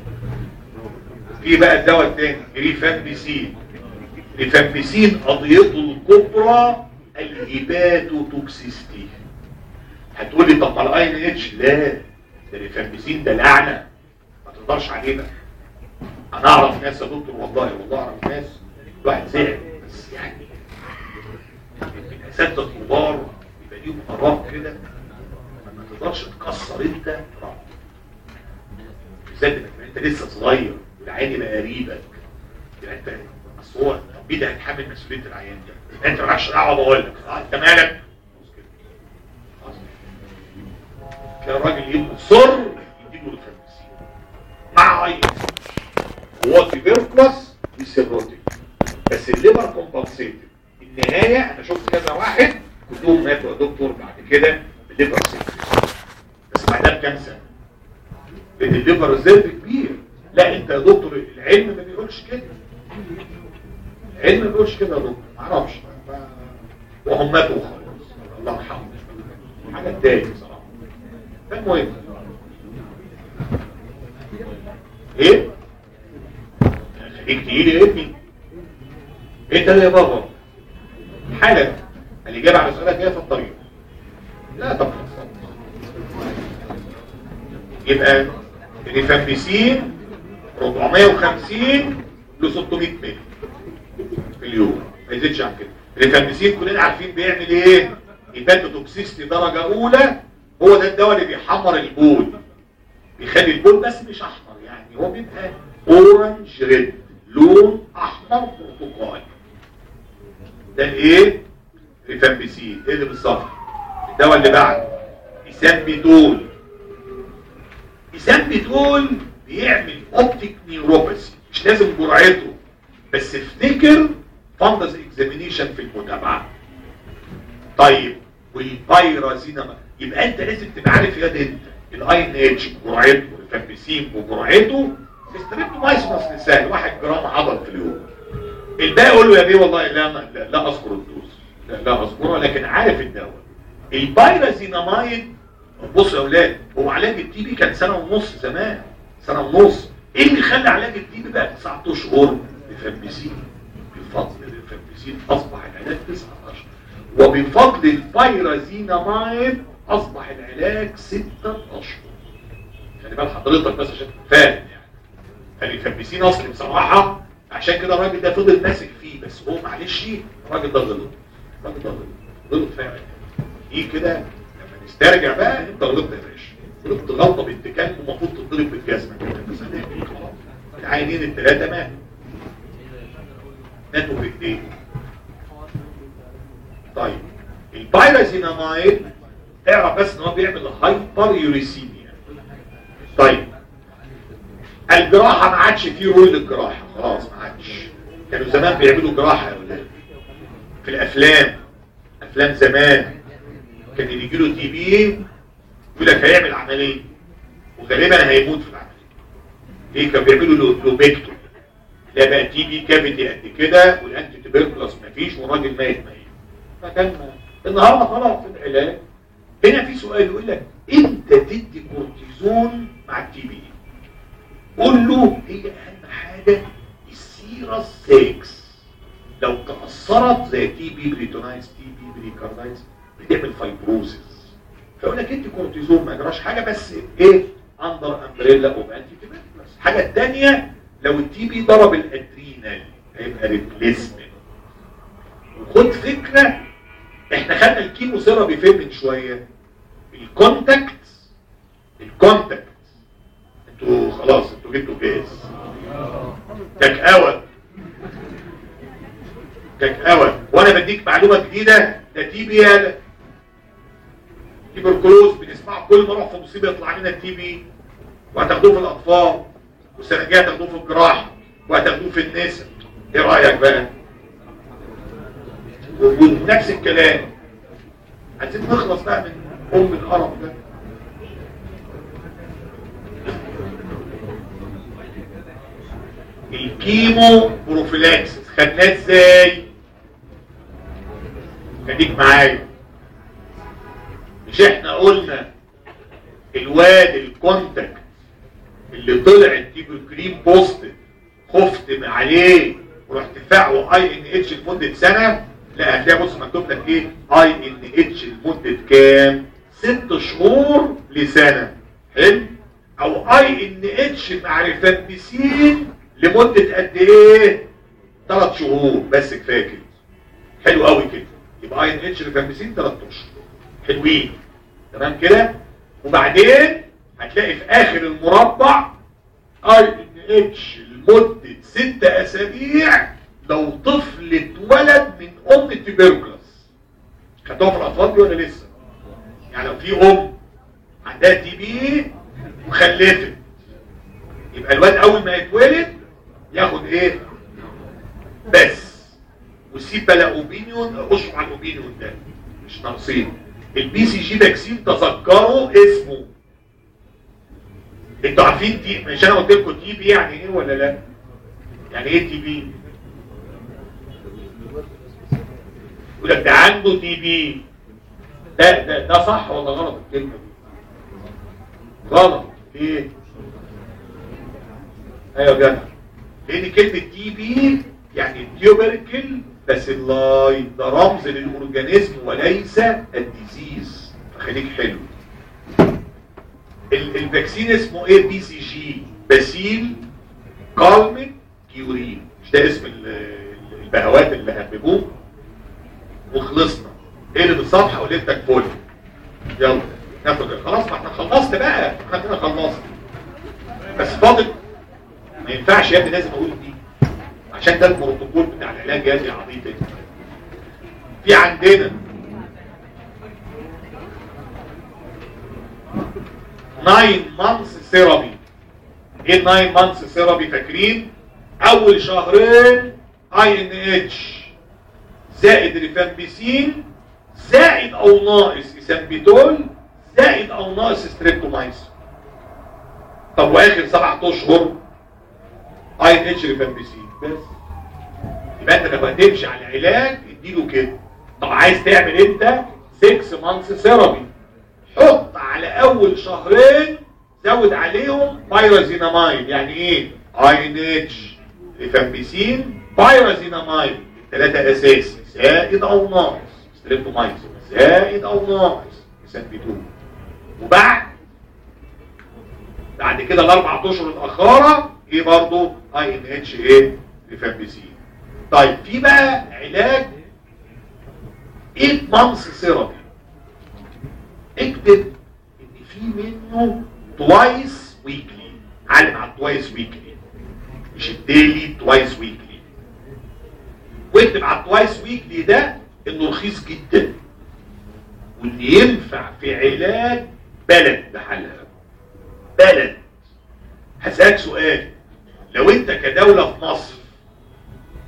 في بقى الدواء الثاني ريفامبيسين ريفامبيسين قضيته الكبرى الهيباتوتوكسيستي هتقولي طب ما الاي ان اتش لا ده الريفامبيسين ده لعنه ما تقدرش عليه بقى انا اعرف ناس يا دكتور والله والله اعرف ناس الواحد زعل بس يعني من اساتذه الكبار يبقى ليهم اراء كده ما تقدرش تكسر انت راي بالذات انك انت لسه صغير والعين يبقى قريبك يبقى انت اصل هو طب مين اللي هيتحمل مسؤوليه العيان ده؟ انت مالكش دعوه بقول لك اه انت مالك؟ خلاص كده الراجل يصر يديله الفرنسي مع عين هو تيبركلس وسيروتيك بس الليبر كومبنسيتد النهاية انا شفت كذا واحد كلهم ماتوا يا دكتور بعد كده بالليبر سيروتيك بس بعدها بكام سنة لان الليبر ريزيرف كبير لا انت يا دكتور العلم ما بيقولش كده العلم ما بيقولش كده يا دكتور ما اعرفش وهم ماتوا خلاص الله يرحمهم حاجة تاني بصراحة فالمهم ايه خليك تقيل يا ابني انت يا بابا حالا الاجابه على سؤالك جايه في الطريق لا طبعا يبقى الريفامبيسين 450 ل 600 مللي في اليوم ما يزيدش عن كده الريفامبيسين كلنا عارفين بيعمل ايه هيباتوتوكسيستي درجه اولى هو ده الدواء اللي بيحمر البول بيخلي البول بس مش احمر يعني هو بيبقى اورنج ريد لون احمر برتقالي ده الايه ريفامبيسين ايه اللي بالظبط الدواء اللي بعده ايسامبيتول ايسامبيتول بيعمل اوبتيك نيوروباثي مش لازم جرعته بس افتكر فندس اكزامينيشن في المتابعه طيب والبايرازينما يبقى انت لازم تبقى عارف يا انت الاي ان اتش بجرعته الفامبيسين بجرعته ستريبتومايسين سهل واحد جرام عضل في اليوم الباقي يقول له يا بيه والله لا لا, لا اذكر الدوز لا, لا اذكرها لكن عارف الدواء البايرازينامايد بص يا اولاد هو علاج التي بي كان سنه ونص زمان سنه ونص ايه اللي خلى علاج التي بي بقى 9 اشهر الفامبيسين بفضل الفامبيسين اصبح العلاج 9 اشهر وبفضل البايرازينامايد اصبح العلاج 6 اشهر خلي بال حضرتك بس عشان فاهم يعني فالفامبيسين اصلي بصراحه عشان كده الراجل ده فضل ماسك فيه بس هو معلش الراجل ده غلط الراجل ده غلط غلط فعلا ايه كده لما نسترجع بقى انت غلطت يا باشا غلطت غلطه بنت كلب ومفروض تتضرب بالجزمه كده بس هنعمل ايه خلاص العينين الثلاثه ماتوا ماتوا في ايديهم طيب البايرازينامايد اعرف بس ان هو بيعمل هايبر يوريسيميا طيب الجراحه ما عادش فيه رول للجراحه خلاص ما عادش كانوا زمان بيعملوا جراحه يا ولاد في الافلام افلام زمان كان اللي يجي له تي بي يقول لك هيعمل عمليه وغالبا هيموت في العمليه ليه كانوا بيعملوا له- لوبيكتو لا بقى تي بي كافيتي قد كده والانتي تبركلوس مفيش والراجل ميت ميت فكان النهارده خلاص العلاج هنا في سؤال يقول لك انت تدي كورتيزون مع التي بي قول له هي اهم حاجه السيرس 6 لو تاثرت زي تي بي بريتونايتس تي بي بريكاردايتس بتعمل فايبروزس فيقول لك انت كورتيزون ما يجراش حاجه بس ايه اندر امبريلا اوف انتي تيبيكلس الحاجه الثانيه لو التي بي ضرب الادرينال هيبقى ريبليسمنت وخد فكره احنا خدنا الكيمو ثيرابي فين من شويه الكونتاكت الكونتاكت انتوا خلاص انتوا جبتوا جاهز كاكاوه كاكاوه وانا بديك معلومه جديده ده تي بي يالا تيبركلوز بنسمعه كل ما نروح في مصيبه يطلع لنا التي بي وهتاخدوه في الاطفال والسنه الجايه هتاخدوه في الجراحه وهتاخدوه في النساء ايه رايك بقى ونفس الكلام عايزين نخلص بقى من ام القرف ده الكيمو بروفيلاكسس خدناه ازاي خليك معايا مش احنا قلنا الواد الكونتاكت اللي طلع التيبركلين بوستد خفت من عليه ورحت فاعه اي ان اتش لمده سنه لا هتلاقي بص مكتوب لك ايه اي ان اتش لمده كام ست شهور لسنه حلو او اي ان اتش مع ريفامبيسين لمده قد ايه ثلاث شهور بس كفايه كده حلو قوي كده يبقى اي ان اتش ريفامبيسين ثلاث اشهر حلوين تمام كده وبعدين هتلاقي في اخر المربع اي ان اتش لمده ست اسابيع لو طفل اتولد من ام تيبركلس خدتوها في الاطفال دي ولا لسه يعني لو في ام عندها تي بي وخلفت يبقى الواد اول ما يتولد ياخد ايه بس وسيب بلا اوبينيون اشرب على الاوبينيون ده مش ناقصين البي سي جي فاكسين تذكروا اسمه انتوا عارفين تي مش انا قلت لكم تي بي يعني ايه ولا لا يعني ايه تي بي يقول لك ده عنده تي بي ده ده ده صح ولا غلط الكلمه دي غلط ايه ايوه يا جدع لان كلمه تي بي يعني تيوبركل بس اللاي ده رمز للاورجانيزم وليس الديزيز فخليك حلو ال- الفاكسين اسمه ايه بي سي جي باسيل كالمين كيورين مش ده اسم ال- ال- البهوات اللي هببوه وخلصنا اقلب الصفحه وليلتك فل يلا ناخد خلاص ما احنا خلصت بقى احنا كده خلصنا بس فاضل ما ينفعش يا ابني لازم اقول دي عشان ده البروتوكول بتاع العلاج يا ابني عبيط انت. في عندنا 9 مانثس ثيرابي ايه 9 مانثس ثيرابي فاكرين اول شهرين اي ان اتش زائد ريفامبيسين زائد او ناقص اسامبيتول زائد او ناقص ستريبتومايسين طب واخر سبعة اشهر اي ان اتش ريفامبيسين بس يبقى انت لما تمشي على العلاج اديله كده طب عايز تعمل انت 6 مانثس ثيرابي حط على اول شهرين زود عليهم بايرازينامايد يعني ايه اي ان اتش ريفامبيسين بايرازينامايد الثلاثه اساسي زائد او ناقص ستريبتومايسين زائد او ناقص يثبتوه وبعد بعد كده الاربع اشهر الاخاره ايه برضه اي ان اتش ايه ريفامبيسين طيب في بقى علاج 8 مانثس ثيرابي اكتب ان في منه توايس ويكلي علم على التوايس ويكلي مش الديلي توايس ويكلي واكتب على التوايس ويكلي ده انه رخيص جدا وان ينفع في علاج بلد بحالها بلد هسألك سؤال لو انت كدولة في مصر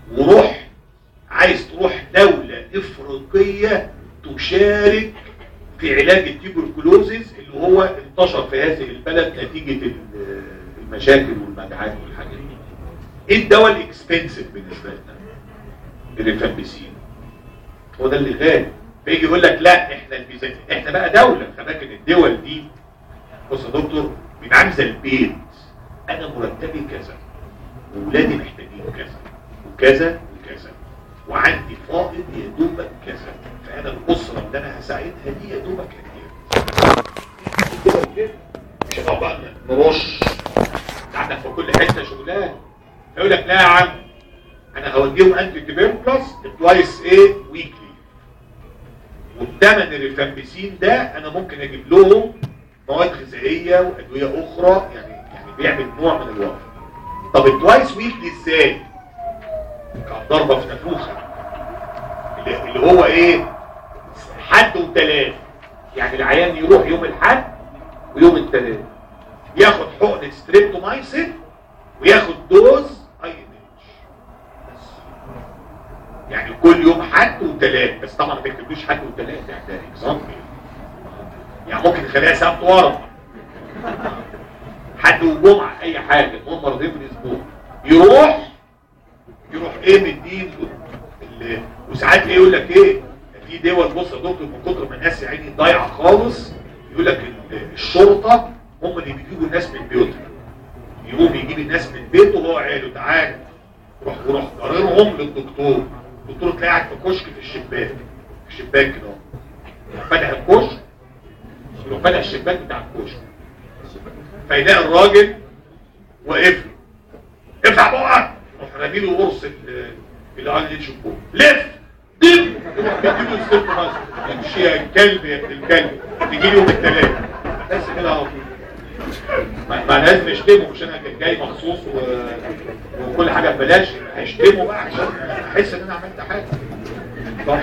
وروح عايز تروح دولة افريقية تشارك في علاج التيبركلوزز اللي هو انتشر في هذه البلد نتيجة ال- المشاكل والمجاعات والحاجات دي ايه الدواء الاكسبنسيف بالنسبة لنا الريفامبيسين هو ده اللي غالي فيجي يقول لك لا احنا الميزان احنا بقى دولة فماكن الدول دي بص يا دكتور بيبقى عامل زي البيت انا مرتبي كذا وولادي محتاجين كذا وكذا وكذا وعندي فائض يا دوبك كذا فانا الاسره اللي انا هساعدها دي يا دوبك كتير مش هنقعد بقى نرش انت عندك في كل حته شغلانه فيقول لك لا يا عم انا هوديهم انتي تيبركلس توايس ايه ويكلي والثمن الريفامبيسين ده انا ممكن اجيب لهم مواد غذائيه وادويه اخرى يعني يعني بيعمل نوع من الوقت طب التوايس ويكلي ازاي كان ضربه في نافوخه اللي اللي هو ايه حد وثلاث يعني العيان يروح يوم الحد ويوم الثلاث ياخد حقن ستريبتومايسين وياخد دوز اي بس يعني كل يوم حد وثلاث بس طبعا ما تكتبلوش حد وثلاث يعني ده اكزامبل يعني ممكن نخليها سبت ورا حد وجمعه اي حاجه المهم مرتين في الاسبوع يروح يروح ايه مدين ال- وساعات ايه يقول لك ايه في دول بص يا دكتور من كتر ما الناس يا عيني ضايعه خالص يقول لك ال- الشرطه هم اللي بيجيبوا الناس من بيوتها يقوم يجيب الناس من بيته وهو عياله تعالى روح وروح قررهم للدكتور الدكتور تلاقي قاعد في كشك في الشباك في الشباك كده اهو. فاتح الكشك يروح فاتح الشباك بتاع الكشك فيلاقي الراجل واقف له افتح بقك روح رامي له قرص ال- اللي قال لي شوفوه لف دب يديله الست بس امشي يا كلب يا ابن الكلب تجي لي يوم الثلاث بس كده اهو ما ما لازم اشتمه مش انا جاي مخصوص و... وكل حاجه ببلاش هشتمه بقى عشان احس ان انا عملت حاجه صح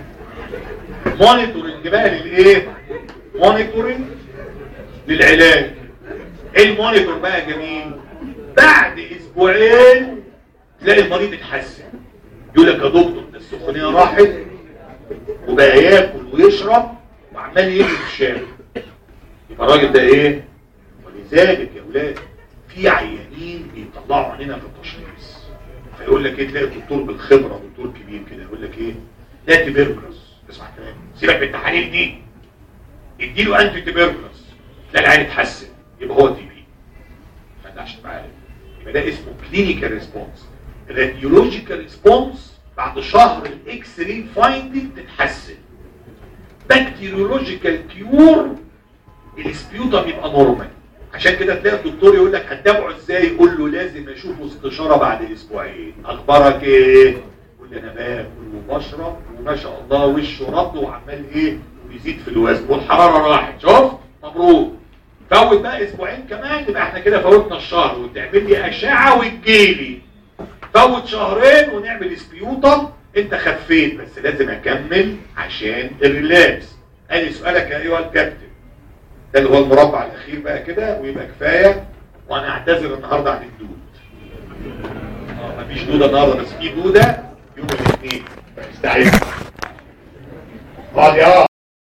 مونيتورنج بقى للايه مونيتورنج للعلاج ايه المونيتور بقى يا جميل بعد اسبوعين تلاقي المريض اتحسن يقول لك يا دكتور ده السخونيه راحت وبقى ياكل ويشرب وعمال يجري في الشارع يبقى الراجل ده ايه ولذلك يا اولاد في عيانين بيطلعوا عينينا في التشخيص فيقول لك ايه تلاقي دكتور بالخبره دكتور كبير كده يقول لك ايه لا تبركلس اسمع كلامي سيبك من التحاليل دي اديله انتي تبركلس تلاقي العين اتحسن يبقى هو تي بي فانت عشان تبقى عارف يبقى ده اسمه كلينيكال ريسبونس الراديولوجيكال ريسبونس بعد شهر الاكس راي فايندنج تتحسن بكتيريولوجيكال كيور السبيوتم يبقى نورمال عشان كده تلاقي الدكتور يقول لك هتتابعه ازاي يقول له لازم اشوفه استشاره بعد اسبوعين اخبارك ايه يقول لي انا باكل وبشرب وما شاء الله وشه رد وعمال ايه ويزيد في الوزن والحراره راحت شوف مبروك فوت بقى اسبوعين كمان يبقى احنا كده فوتنا الشهر وتعمل لي اشعه وتجيلي فوت شهرين ونعمل سبيوتم انت خفيت بس لازم اكمل عشان الريلابس ادي سؤالك يا ايها الكابتن ده اللي هو المربع الاخير بقى كده ويبقى كفايه وانا اعتذر النهارده عن الدود اه مفيش دوده النهارده بس في دوده يوم الاثنين استعد اقعد يا